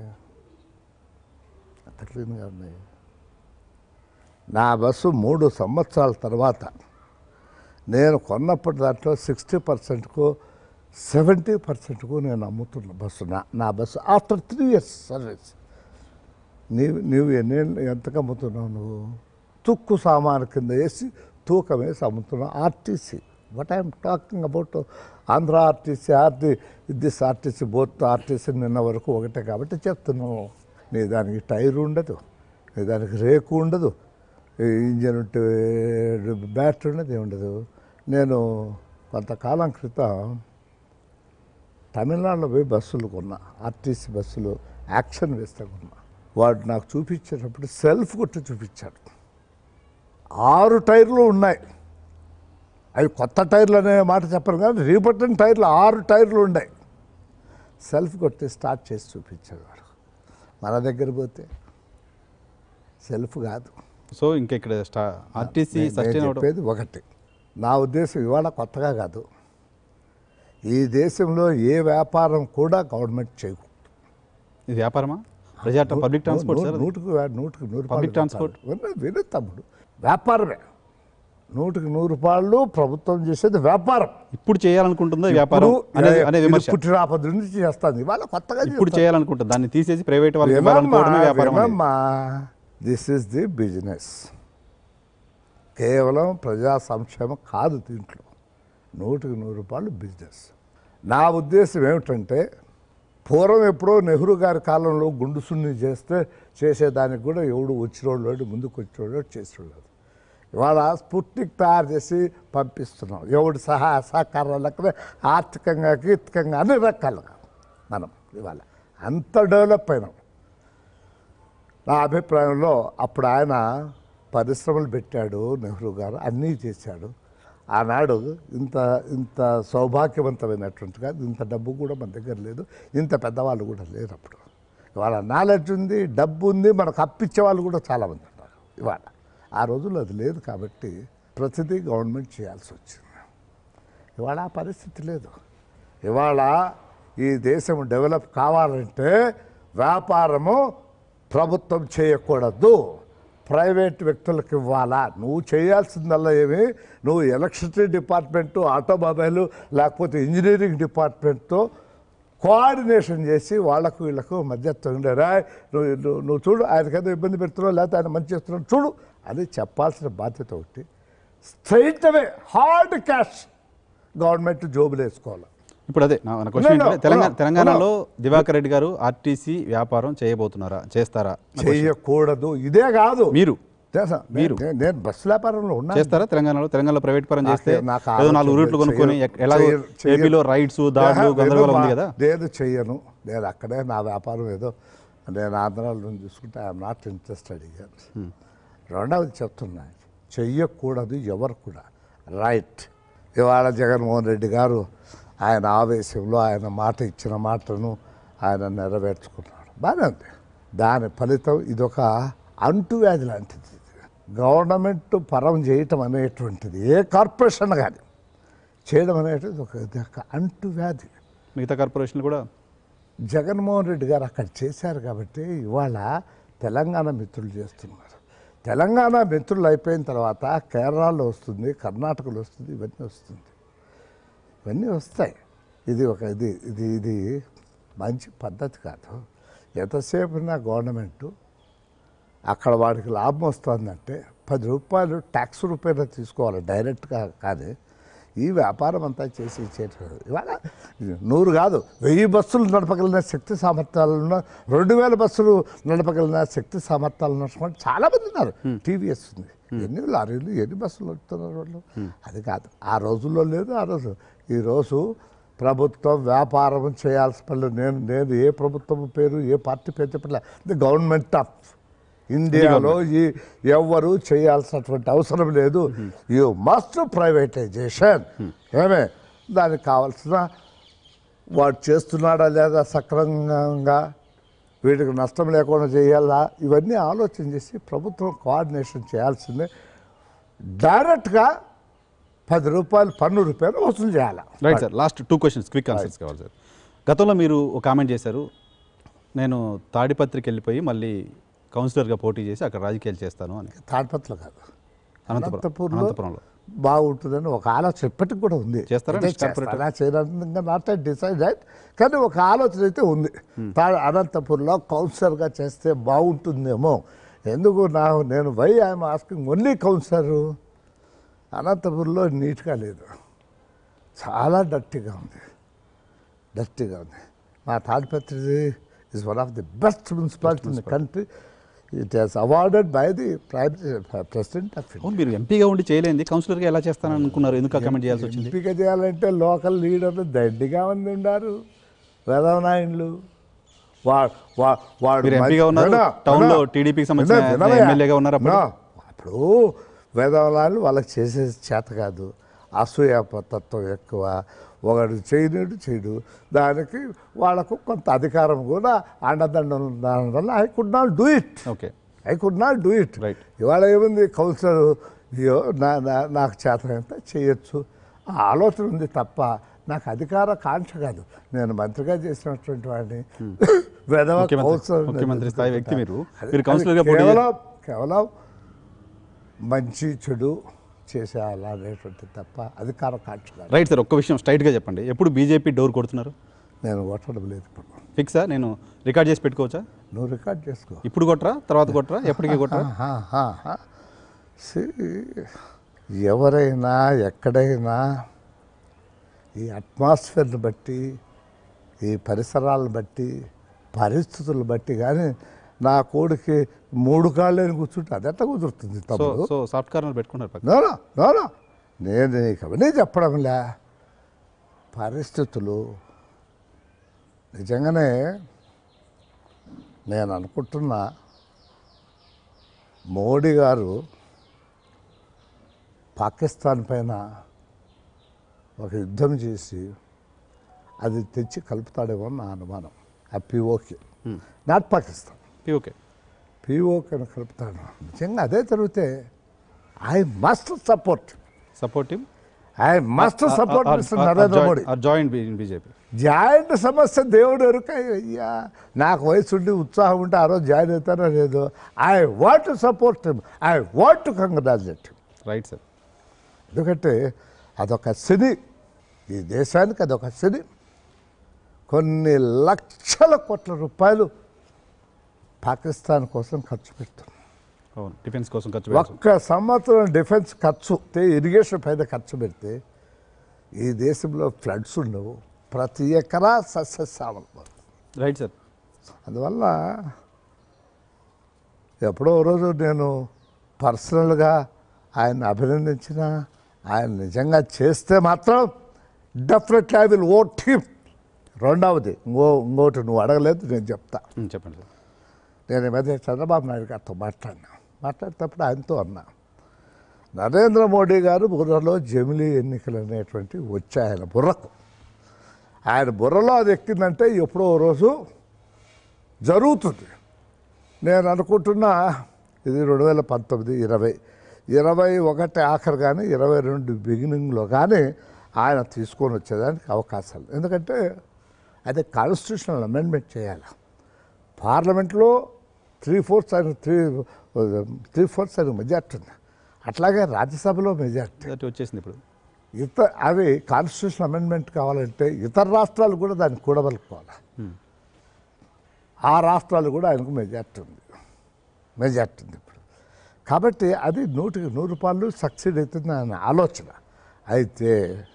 ఎంత క్లీన్గా ఉన్నాయి నా బస్సు మూడు సంవత్సరాల తర్వాత నేను కొన్నప్పటి దాంట్లో సిక్స్టీ పర్సెంట్కు సెవెంటీ పర్సెంట్కు నేను అమ్ముతున్న బస్సు నా నా bus after three years service నీవు నీవు ఎన్ని ఎంతకు అమ్ముతున్నావు నువ్వు తుక్కు సామాను కింద వేసి తూకం వేసి అమ్ముతున్నావు RTC what I'm talking about Andhra RTC RT this RTC both RTC నిన్న వరకు ఒకటే కాబట్టి చెప్తున్నావు నీ దానికి టైర్ ఉండదు నీ దానికి రేకు ఉండదు ఈ ఇంజన్ ఉంటే బ్యాటరీ ఉండదు ఏమి ఉండదు నేను కొంతకాలం క్రితం తమిళనాడులో పోయి బస్సులు కొన్నా ఆర్టీసీ బస్సులు యాక్షన్ వేస్తే కొన్నా వాడు నాకు చూపించేటప్పుడు సెల్ఫ్ కొట్టి చూపించాడు ఆరు టైర్లు ఉన్నాయి అవి కొత్త టైర్లు అనే మాట చెప్పరు కానీ రీపట్టిన టైర్లు ఆరు టైర్లు ఉన్నాయి సెల్ఫ్ కొట్టి స్టార్ట్ చేసి చూపించాడు వాడు మన దగ్గర పోతే సెల్ఫ్ కాదు సో ఇంకా ఇక్కడ స్టా ఆర్టీసీ నేను- నేను సస్టైన్ అవడం చెప్పేది ఒకటి నా ఉద్దేశం ఇవాళ కొత్తగా కాదు ఈ దేశంలో ఏ వ్యాపారం కూడా గవర్నమెంట్ చేయకూడదు ఇది వ్యాపారమా ప్రజా పబ్లిక్ ట్రాన్స్పోర్ట్ సార్ అది? నూటికి వా- నూటికి నూరు Public పాళ్ళు transport? విను- విను తమ్ముడు వ్యాపారమే నూటికి నూరు పాళ్ళు ప్రభుత్వం చేసేది వ్యాపారం ఇప్పుడు చేయాలనుకుంటుందా వ్యాపారం ఇప్పుడు అనేది అనే ఇది విమర్శ పుట్టినాపది నుంచి చేస్తాను ఇవాళ కొత్తగా ఇప్పుడు చేయాలనుకుంటుంది దాన్ని తీసేసి ప్రైవేట్ వాళ్ళకి ఇవ్వాలనుకోవడమే వ్యాపారం అనేది. దిస్ ఇస్ ది బిజినెస్ కేవలం ప్రజా సంక్షేమం కాదు దీంట్లో నూటికి నూరు రూపాయలు బిజినెస్ నా ఉద్దేశం ఏమిటంటే పూర్వం ఎప్పుడో నెహ్రూ గారి కాలంలో గుండు సున్ని చేస్తే చేసేదానికి కూడా ఎవడు వచ్చినోళ్ళు లేడు, ముందుకు వచ్చినోళ్ళు చేసేవాళ్ళు ఇవాళ స్పుట్నిక్ తయారు చేసి పంపిస్తున్నాం ఎవడు సహాయ సహకారాలకు ఆర్థికంగా గీతికంగా అన్ని రకాలుగా మనం ఇవాళ అంత డెవలప్ అయినాం నా అభిప్రాయంలో అప్పుడు ఆయన పరిశ్రమలు పెట్టాడు నెహ్రూ గారు అన్నీ చేశాడు ఆనాడు ఇంత ఇంత సౌభాగ్యవంతమైనటువంటి కాదు ఇంత డబ్బు కూడా మన దగ్గర లేదు ఇంత పెద్దవాళ్ళు కూడా లేరు అప్పుడు ఇవాళ నాలెడ్జ్ ఉంది డబ్బు ఉంది మనకు అప్పిచ్చే వాళ్ళు కూడా చాలామంది ఉన్నారు ఇవాళ ఆ రోజుల్లో అది లేదు కాబట్టి ప్రతిదీ గవర్నమెంట్ చేయాల్సి వచ్చింది ఇవాళ ఆ పరిస్థితి లేదు ఇవాళ ఈ దేశం డెవలప్ కావాలంటే వ్యాపారము ప్రభుత్వం చేయకూడదు ప్రైవేట్ వ్యక్తులకు ఇవ్వాలా నువ్వు చేయాల్సిందల్లా ఏమి నువ్వు ఎలక్ట్రిసిటీ డిపార్ట్మెంటు ఆటోమొబైల్ లేకపోతే ఇంజనీరింగ్ డిపార్ట్మెంట్తో కోఆర్డినేషన్ చేసి వాళ్ళకు వీళ్ళకు మధ్యత్వం ఉండేరా నువ్వు నువ్వు- నువ్వు చూడు ఆయనకేదో ఇబ్బంది పెడుతున్నావు లేకపోతే ఆయన మంచి చేస్తున్నావు చూడు అని చెప్పాల్సిన బాధ్యత ఒకటి straight away hard cash government జోబులు వేసుకోవాలి ఇప్పుడు అదే నా నా క్వశ్చన్ No, no, ఏంటంటే తెలంగాణ no, తెలంగాణలో దివాకర్ రెడ్డి గారు ఆర్టీసీ వ్యాపారం చేయబోతున్నారా చేస్తారా నా question. చేయకూడదు ఇదే కాదు మీరు తెలుసా? మీరు. నేను- నేను బస్సు వ్యాపారంలో ఉన్నా చేస్తారా తెలంగాణలో తెలంగాణలో ప్రైవేట్ పరం నాకు- చేస్తే నాకు ఏదో నాలుగు ఆలోచన రూట్లు లేదు. కొనుక్కొని చెయ్యను. ఎక్- ఎలా చెయ్యను. చెయ్యను. ఏపీలో రైడ్స్ దాడులు నేను గందరగోళం ఉంది మా- కదా నేను చెయ్యను నేను అక్కడే నా వ్యాపారం ఏదో నేను ఆంధ్రాలో చూసుకుంటే ఐఎమ్ నాట్ ఇంట్రెస్టెడ్ ఇయర్ రెండవది చెప్తున్నా చెయ్యకూడదు ఎవరు కూడా రైట్ ఇవాళ జగన్మోహన్ రెడ్డి గారు ఆయన ఆవేశంలో ఆయన మాట ఇచ్చిన మాటను ఆయన నెరవేర్చుకున్నాడు బాగానే ఉంది దాని ఫలితం ఇదొక అంటువ్యాధి లాంటిది గవర్నమెంట్ పరం చేయటం అనేటువంటిది ఏ కార్పొరేషన్ కానీ చేయడం అనేటువంటిది ఒక ఇది ఒక అంటువ్యాధి మిగతా కార్పొరేషన్లు కూడా జగన్మోహన్ రెడ్డి గారు అక్కడ చేశారు కాబట్టి ఇవాళ తెలంగాణ మిత్రులు చేస్తున్నారు తెలంగాణ మిత్రులు అయిపోయిన తర్వాత కేరళలో వస్తుంది కర్ణాటకలో వస్తుంది ఇవన్నీ వస్తుంది ఇవన్నీ వస్తాయి ఇది ఒక ఇది ఇది ఇది మంచి పద్ధతి కాదు ఎంతసేపు నా గవర్నమెంటు అక్కడ వాడికి లాభం వస్తుందంటే పది రూపాయలు ట్యాక్స్ రూపాయలు తీసుకోవాలి డైరెక్ట్గా కానీ ఈ వ్యాపారం అంతా చేసి ఇచ్చేట ఇవాళ నూరు కాదు వెయ్యి బస్సులు నడపగలిగిన శక్తి సామర్థ్యాలు ఉన్న రెండు వేల బస్సులు నడపగలిగిన శక్తి సామర్థ్యాలు ఉన్నటువంటి చాలా మంది ఉన్నారు టీవీఎస్ ఉంది ఎన్ని లారీలు ఎన్ని బస్సులు నడుపుతున్నారు వాళ్ళు అది కాదు ఆ రోజుల్లో లేదు ఆ రోజు ఈరోజు ప్రభుత్వం వ్యాపారం చేయాల్సిన పనులు నేను నేను ఏ ప్రభుత్వం పేరు ఏ పార్టీ పేరు చెప్పట్లే ది గవర్నమెంట్ ఆఫ్ ఇండియాలో ఈ ఎవ్వరూ చేయాల్సినటువంటి అవసరం లేదు యూ మస్ట్ ప్రైవేటైజేషన్ ఏమే దానికి కావాల్సిన వాడు చేస్తున్నాడా లేదా సక్రమంగా వీటికి నష్టం లేకుండా చేయాలా ఇవన్నీ ఆలోచన చేసి ప్రభుత్వం కోఆర్డినేషన్ చేయాల్సిందే డైరెక్ట్గా పది రూపాయలు పన్ను రూపాయలు వసూలు చేయాలి right sir last two questions quick answers కావాలి సార్ గతంలో మీరు ఒక కామెంట్ చేశారు నేను తాడిపత్రికి వెళ్ళిపోయి మళ్ళీ కౌన్సిలర్గా పోటీ చేసి అక్కడ రాజకీయాలు చేస్తాను అని తాడిపత్రులు కాదు అనంతపురం అనంతపూర్లో అనంతపురంలో బాగుంటుందని ఒక ఆలోచన ఇప్పటికి కూడా ఉంది చేస్తారా అంటే next corporate? చేస్తారా చేయడానికి నాట్ డిసైడ్ రైట్ కానీ ఒక ఆలోచన అయితే ఉంది తా- అనంతపూర్లో కౌన్సిలర్గా చేస్తే బాగుంటుందేమో ఎందుకు నా నేను why I'm asking only councillor అనంతపూర్లో నీట్గా లేదు చాలా డర్టీగా ఉంది డర్టీగా ఉంది మా Tadipatri is one of the best municipality in the country it has awarded by the prime president of India అవును మీరు ఎంపీగా ఉండి చేయలేంది కౌన్సిలర్గా ఎలా చేస్తానని అనుకున్నారు ఎందుకు ఆ కమెంట్ చేయాల్సి వచ్చింది ఎంపిక చేయాలంటే లోకల్ లీడర్లు దండిగా మంది ఉన్నారు వెధవనాయుళ్ళు వా- వా- వాడు మీరు మంచి- ఎంపీగా ఉన్నారు, వినా, టౌన్లో వినా. టీడీపీకి సంబంధించిన వినా, వినవయ్యా. ఎమ్మెల్యేగా ఉన్నారు అప్పుడు? వినా. అప్పుడు వేదవనాలు వాళ్ళకి చేసే చేత కాదు అసూయాపతత్వం ఎక్కువ ఒకడు చేయలేడు చేయడు దానికి వాళ్ళకు కొంత అధికారం కూడా అండదండం దాని వల్ల I could not do it okay I could not do it Right. ఇవాళ ఏముంది కౌన్సిలర్ అయ్యో నా నా- నాకు చేతనంత చేయొచ్చు ఆ ఆలోచన ఉంది తప్ప నాకు అధికార కాంక్ష కాదు నేను మంత్రిగా చేసినటువంటి వాడిని వెధవ ముఖ్యమంత్రి- కౌన్సిలర్ ముఖ్యమంత్రి స్థాయి వ్యక్తి మీరు. అది- మీరు అది కౌన్సిలర్గా పోటీ చేసి- కేవలం కేవలం మంచి చెడు చేసేయాలనేటువంటి తప్ప అధికార కాంక్ష కాదు రైట్ సార్ ఒక్క విషయం స్ట్రైట్గా చెప్పండి ఎప్పుడు బీజేపీ డోర్ కొడుతున్నారు నేను ఓటడం లేదు ఇప్పుడు ఫిక్సా నేను రికార్డ్ చేసి పెట్టుకోవచ్చా నువ్వు రికార్డ్ చేసుకో ఇప్పుడు కొట్టరా తర్వాత కొట్టరా ఎప్పటికీ కొట్టరా ఆహాహా. See, ఎవరైనా ఎక్కడైనా ఈ అట్మాస్ఫియర్ని బట్టి ఈ పరిసరాలను బట్టి పరిస్థితులను బట్టి కానీ నా కోడికి మూడు కాళ్ళని కూర్చుంటే అది ఎట్లా కుదురుతుంది సో తమ్ముడు సో సాఫ్ట్ కార్నర్ పెట్టుకున్నారు పక్కన. నోనో నోనో నేను నీకు అవన్నీ చెప్పడంలే పరిస్థితులు నిజంగానే నేను అనుకుంటున్నా మోడీ గారు పాకిస్తాన్ పైన ఒక యుద్ధం చేసి అది తెచ్చి కలుపుతాడేమో నా అనుమానం ఆ పిఓకి నాట్ పాకిస్తాన్ ఓకే పిఓకి కలుపుతాడు నిజంగా అదే జరిగితే I must support support team I must support mister Narendra Modi join in BJP joint సమస్య దేవుడు ఎరుక అయ్యా నాకు వయసు ఉండి ఉత్సాహం ఉంటే ఆ రోజు జాయిన్ అవుతానో లేదో I want to support I want to congratulate right sir ఎందుకంటే అదొక శని ఈ దేశానికి అదొక శని కొన్ని లక్షల కోట్ల రూపాయలు పాకిస్తాన్ కోసం ఖర్చు పెడుతుంది అవును డిఫెన్స్ కోసం ఖర్చు పెట్టాల్సి ఒక్క సంవత్సరం డిఫెన్స్ ఖర్చు ఇరిగేషన్ పైన ఖర్చు పెడితే ఈ దేశంలో ఫ్లడ్స్ ఉండవు ప్రతి ఎకరా సస్యశ్యామలం రైట్ సార్ అందువల్ల ఎప్పుడో ఓ రోజు నేను పర్సనల్గా ఆయన అభినందించిన ఆయన నిజంగా చేస్తే మాత్రం definitely I will vote him రెండవది ఇంకో ఇంకోటి నువ్వు అడగలేదు నేను చెప్తా ఉమ్, చెప్పండి సార్ నేను ఈ మధ్య చంద్రబాబు నాయుడు గారితో మాట్లాడినా మాట్లాడేటప్పుడు ఆయనతో అన్నా నరేంద్ర మోడీ గారు బుర్రలో జమిలీ ఎన్నికలు అనేటువంటివి వచ్చాయి ఆయన బుర్రకు ఆయన బుర్రలో అది ఎక్కిందంటే ఎప్పుడో ఓ రోజు జరుగుతుంది నేను అనుకుంటున్నా ఇది రెండు వేల పంతొమ్మిది ఇరవై ఇరవై ఒకటి ఆఖరు కానీ ఇరవై రెండు బిగినింగ్లో కానీ ఆయన తీసుకొని వచ్చేదానికి అవకాశాలు ఎందుకంటే అది కాన్స్టిట్యూషనల్ అమెండ్మెంట్ చేయాలి పార్లమెంట్లో త్రీ ఫోర్త్స్ ఆయన త్రీ త్రీ ఫోర్త్స్ ఆయన మెజార్టీ ఉంది అట్లాగే రాజ్యసభలో మెజార్టీ అది వచ్చేసింది ఇప్పుడు ఇతర అవి కాన్స్టిట్యూషన్ అమెండ్మెంట్ కావాలంటే ఇతర రాష్ట్రాలు కూడా దాన్ని కూడబలుకోవాలి ఆ రాష్ట్రాలు కూడా ఆయనకు మెజార్టీ ఉంది మెజార్టీ ఉంది ఇప్పుడు కాబట్టి అది నూటికి నూరు రూపాయలు సక్సీడ్ అవుతుంది ఆయన ఆలోచన అయితే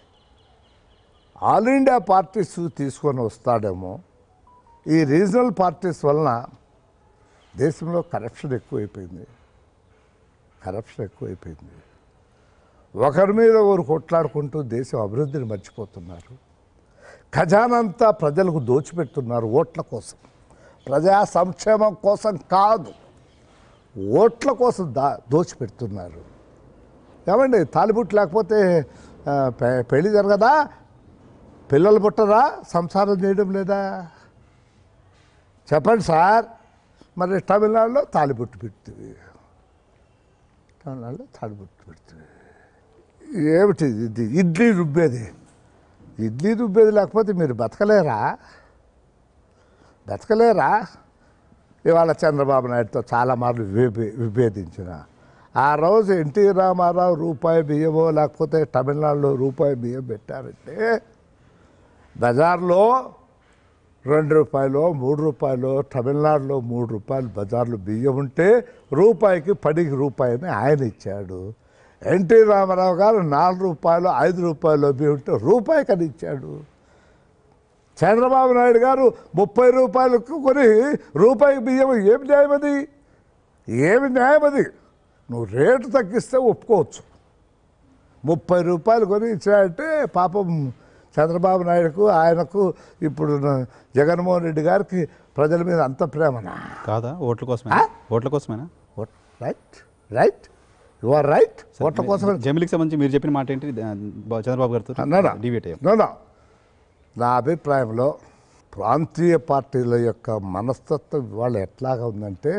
ఆల్ ఇండియా పార్టీస్ తీసుకొని వస్తాడేమో ఈ రీజనల్ పార్టీస్ వలన దేశంలో కరప్షన్ ఎక్కువైపోయింది కరప్షన్ ఎక్కువైపోయింది ఒకరి మీద ఒకరు కొట్లాడుకుంటూ దేశం అభివృద్ధిని మర్చిపోతున్నారు ఖజానంతా ప్రజలకు దోచిపెడుతున్నారు ఓట్ల కోసం ప్రజా సంక్షేమం కోసం కాదు ఓట్ల కోసం దా దోచిపెడుతున్నారు ఏమండి తాలిబుట్టు లేకపోతే ఆ, పె- పెళ్లి జరగదా పిల్లలు పుట్టరా సంసారం చేయడం లేదా చెప్పండి సార్ మరి తమిళనాడులో తాలిబుట్టు పెడుతుంది తమిళనాడులో తాలిబుట్టు పెడుతుంది ఏమిటి ఇది ఇడ్లీ రుబ్బేది ఇడ్లీ రుబ్బేది లేకపోతే మీరు బతకలేరా బతకలేరా ఇవాళ చంద్రబాబు నాయుడుతో చాలా మార్లు విభే విభేదించిన ఆ రోజు ఎన్టీ రామారావు రూపాయి బియ్యమో లేకపోతే తమిళనాడులో రూపాయి బియ్యం పెట్టారంటే బజార్లో రెండు రూపాయలు మూడు రూపాయలు తమిళనాడులో మూడు రూపాయలు బజార్లో బియ్యం ఉంటే రూపాయికి పడికి రూపాయని ఆయన ఇచ్చాడు ఎన్టీ రామారావు గారు నాలుగు రూపాయలు ఐదు రూపాయలు బియ్యం ఉంటే రూపాయికి అని ఇచ్చాడు చంద్రబాబు నాయుడు గారు ముప్పై రూపాయలకు కొని రూపాయి బియ్యం ఏమి న్యాయం అది ఏమి న్యాయం అది నువ్వు రేటు తగ్గిస్తే ఒప్పుకోవచ్చు ముప్పై రూపాయలు కొని ఇచ్చాడంటే పాపం చంద్రబాబు నాయుడుకు ఆయనకు ఇప్పుడు న- జగన్మోహన్ రెడ్డి గారికి ప్రజల మీద అంత ప్రేమనా కాదా ఓట్ల కోసమేనా ఓట్ల కోసమేనా right right you are right ఓట్ల కోసం జమిలికి సంబంధించి మీరు చెప్పిన మాట ఏంటి దా- బా- చంద్రబాబు గారితో అన్నారా? డివేట్ అయ్యాం నో, నో. నా అభిప్రాయంలో ప్రాంతీయ పార్టీల యొక్క మనస్తత్వం ఇవాళ ఎట్లాగా ఉందంటే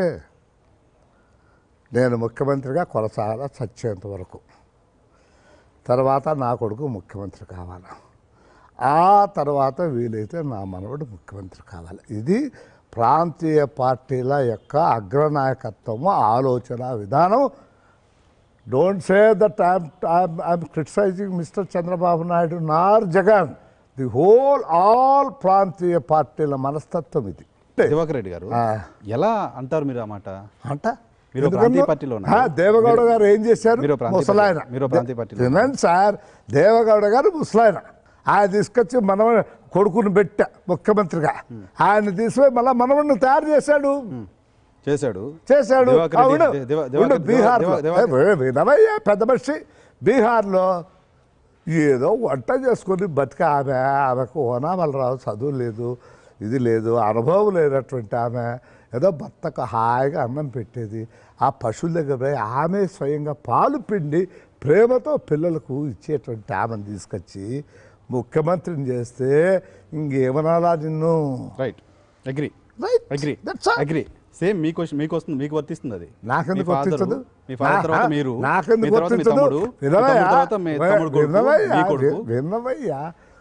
నేను ముఖ్యమంత్రిగా కొనసాగాల చచ్చేంత వరకు తర్వాత నా కొడుకు ముఖ్యమంత్రి కావాలి ఆ తర్వాత వీలైతే నా మనవడు ముఖ్యమంత్రి కావాలి ఇది ప్రాంతీయ పార్టీల యొక్క అగ్రనాయకత్వము ఆలోచన విధానం don't say that I'm criticising mister Chandrababu Naidu nor Jagan the whole all ప్రాంతీయ పార్టీల మనస్తత్వం ఇది దివాకర్ రెడ్డి గారు ఆ. ఎలా అంటారు మీరు ఆ మాట అంట మీరు ప్రాంతీయ పార్టీలో ఉన్నారు. ఆ, దేవగౌడ గారు ఏం చేశారు మీరు ప్రాంతీయ ముసలాయన పార్టీ- మీరు ప్రాంతీయ పార్టీలో వినండి సార్ దేవగౌడ గారు ముసలాయన ఆయన తీసుకొచ్చి మన కొడుకుని పెట్టా ముఖ్యమంత్రిగా ఆయన తీసుకుపోయి మళ్ళీ మనవడిని తయారు చేశాడు చేశాడు చేశాడు దివాకర్ రెడ్డి- అవును ది- దివా- ఉండు, దివాకర్- బీహార్లో దివా- దివాకర్- ఏ, వినవయ్యా పెద్ద మనిషి బీహార్లో ఏదో వంట చేసుకొని బతికే ఆమె ఆమెకు ఓనామలు రావు చదువు లేదు ఇది లేదు అనుభవం లేనటువంటి ఆమె ఏదో భర్తకు హాయిగా అన్నం పెట్టేది ఆ పశువుల దగ్గర పోయి ఆమె స్వయంగా పాలు పిండి ప్రేమతో పిల్లలకు ఇచ్చేటువంటి ఆమెను తీసుకొచ్చి ముఖ్యమంత్రిని చేస్తే ఇంకేమనాలా నిన్ను right agree right agree That's all. Agree same మీకు వస్తు- మీకు వస్తుంది మీకు వర్తిస్తుంది అది నాకెందుకు మీ father- వర్తించదు మీ ఫాదర్ తర్వాత నా- మీరు మీ నాకెందుకు తర్వాత మీ వర్తించదు తమ్ముడు మీ వినవయ్యా? తమ్ముడు తర్వాత మీ తమ్ముడు కొడుకు వినవయ్యా? మీ కొడుకు వినవయ్యా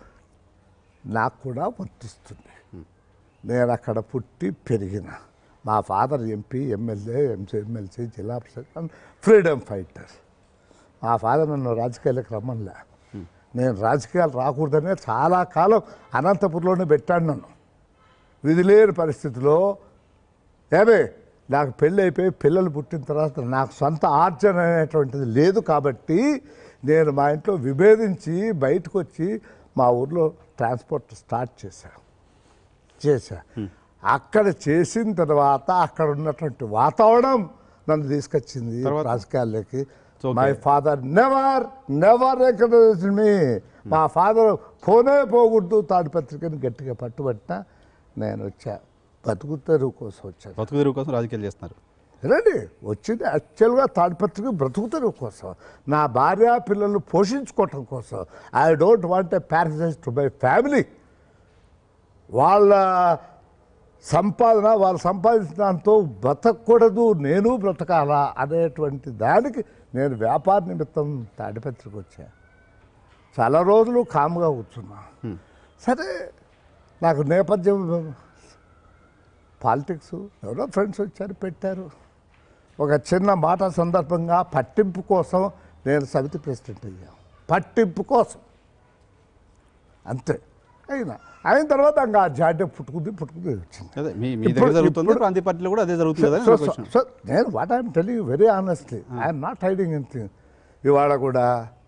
నాకు కూడా వర్తిస్తుంది నేను అక్కడ పుట్టి పెరిగిన మా father MP MLA MC MLC Zilla Parishad and freedom fighter మా ఫాదర్ నన్ను రాజకీయాలకు రమ్మనిలే నేను రాజకీయాలు రాకూడదనే చాలా కాలం అనంతపురంలోనే పెట్టాను నన్ను విధి లేని పరిస్థితిలో ఏమే నాకు పెళ్ళి అయిపోయి పిల్లలు పుట్టిన తర్వాత నాకు సొంత ఆర్జన అనేటువంటిది లేదు కాబట్టి నేను మా ఇంట్లో విభేదించి బయటకు వచ్చి మా ఊర్లో ట్రాన్స్పోర్ట్ స్టార్ట్ చేశాను చేశా అక్కడ చేసిన తర్వాత అక్కడ ఉన్నటువంటి వాతావరణం నన్ను తీసుకొచ్చింది తర్వాత? రాజకీయాల్లోకి So, okay. My father never never encourage me మా ఫాదర్ పోనే పోకూడదు తాడిపత్రికని గట్టిగా పట్టుబట్టినా నేను వచ్చా బతుకు తెరువు కోసం వచ్చాను బతుకు తెరువు కోసం రాజకీయాలు చేస్తున్నారు రండి వచ్చింది యాక్చువల్గా తాడిపత్రిక బ్రతుకుతారు కోసం నా భార్య పిల్లలు పోషించుకోవటం కోసం I don't want a parasite to my family వాళ్ళ సంపాదన వాళ్ళు సంపాదించిన దాంతో బ్రతకూడదు నేను బ్రతకాలా అనేటువంటి దానికి నేను వ్యాపార నిమిత్తం తాడిపత్రికి వచ్చా చాలా రోజులు కామ్గా కూర్చున్నా సరే నాకు నేపథ్యం పాలిటిక్స్ ఎవరో ఫ్రెండ్స్ వచ్చారు పెట్టారు ఒక చిన్న మాట సందర్భంగా పట్టింపు కోసం నేను సమితి ప్రెసిడెంట్ అయ్యాను పట్టింపు కోసం అంతే అయినా అయిన తర్వాత ఇంకా ఆ జాడ్యం పుట్టుకుంది పుట్టుకుంది వచ్చింది అదే మీ మీ ఇప్పుడు- దగ్గర జరుగుతుంది ఇప్పుడు- ప్రాంతీయ పార్టీలో కూడా అదే జరుగుతుంది కదా సో- సో- సో నేను what I'm telling very honestly I'm not hiding anything ఇవాళ కూడా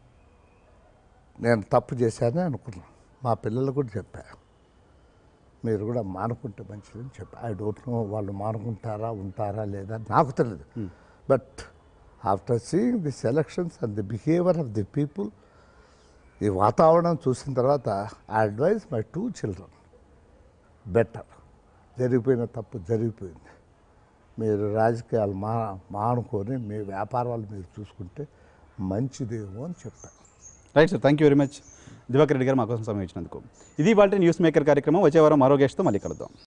నేను తప్పు చేశానని అనుకున్నాను మా పిల్లలు కూడా చెప్పా మీరు కూడా మానుకుంటే మంచిదని చెప్పా ఐ డోంట్ నో వాళ్ళు మానుకుంటారా ఉంటారా లేదా నాకు తెలియదు but after seeing this elections and the behaviour of the people ఈ వాతావరణం చూసిన తర్వాత I advise my two children better జరిగిపోయిన తప్పు జరిగిపోయింది మీరు రాజకీయాలు మా మానుకొని మీ వ్యాపారాలు మీరు చూసుకుంటే మంచిదేమో అని చెప్పాను right sir thank you very much Diwakar Reddy గారు మా కోసం సమయం ఇచ్చినందుకు ఇది వాళ్ళ న్యూస్ మేకర్ కార్యక్రమం వచ్చే వారం మరో గెస్ట్తో మళ్ళీ కలుద్దాం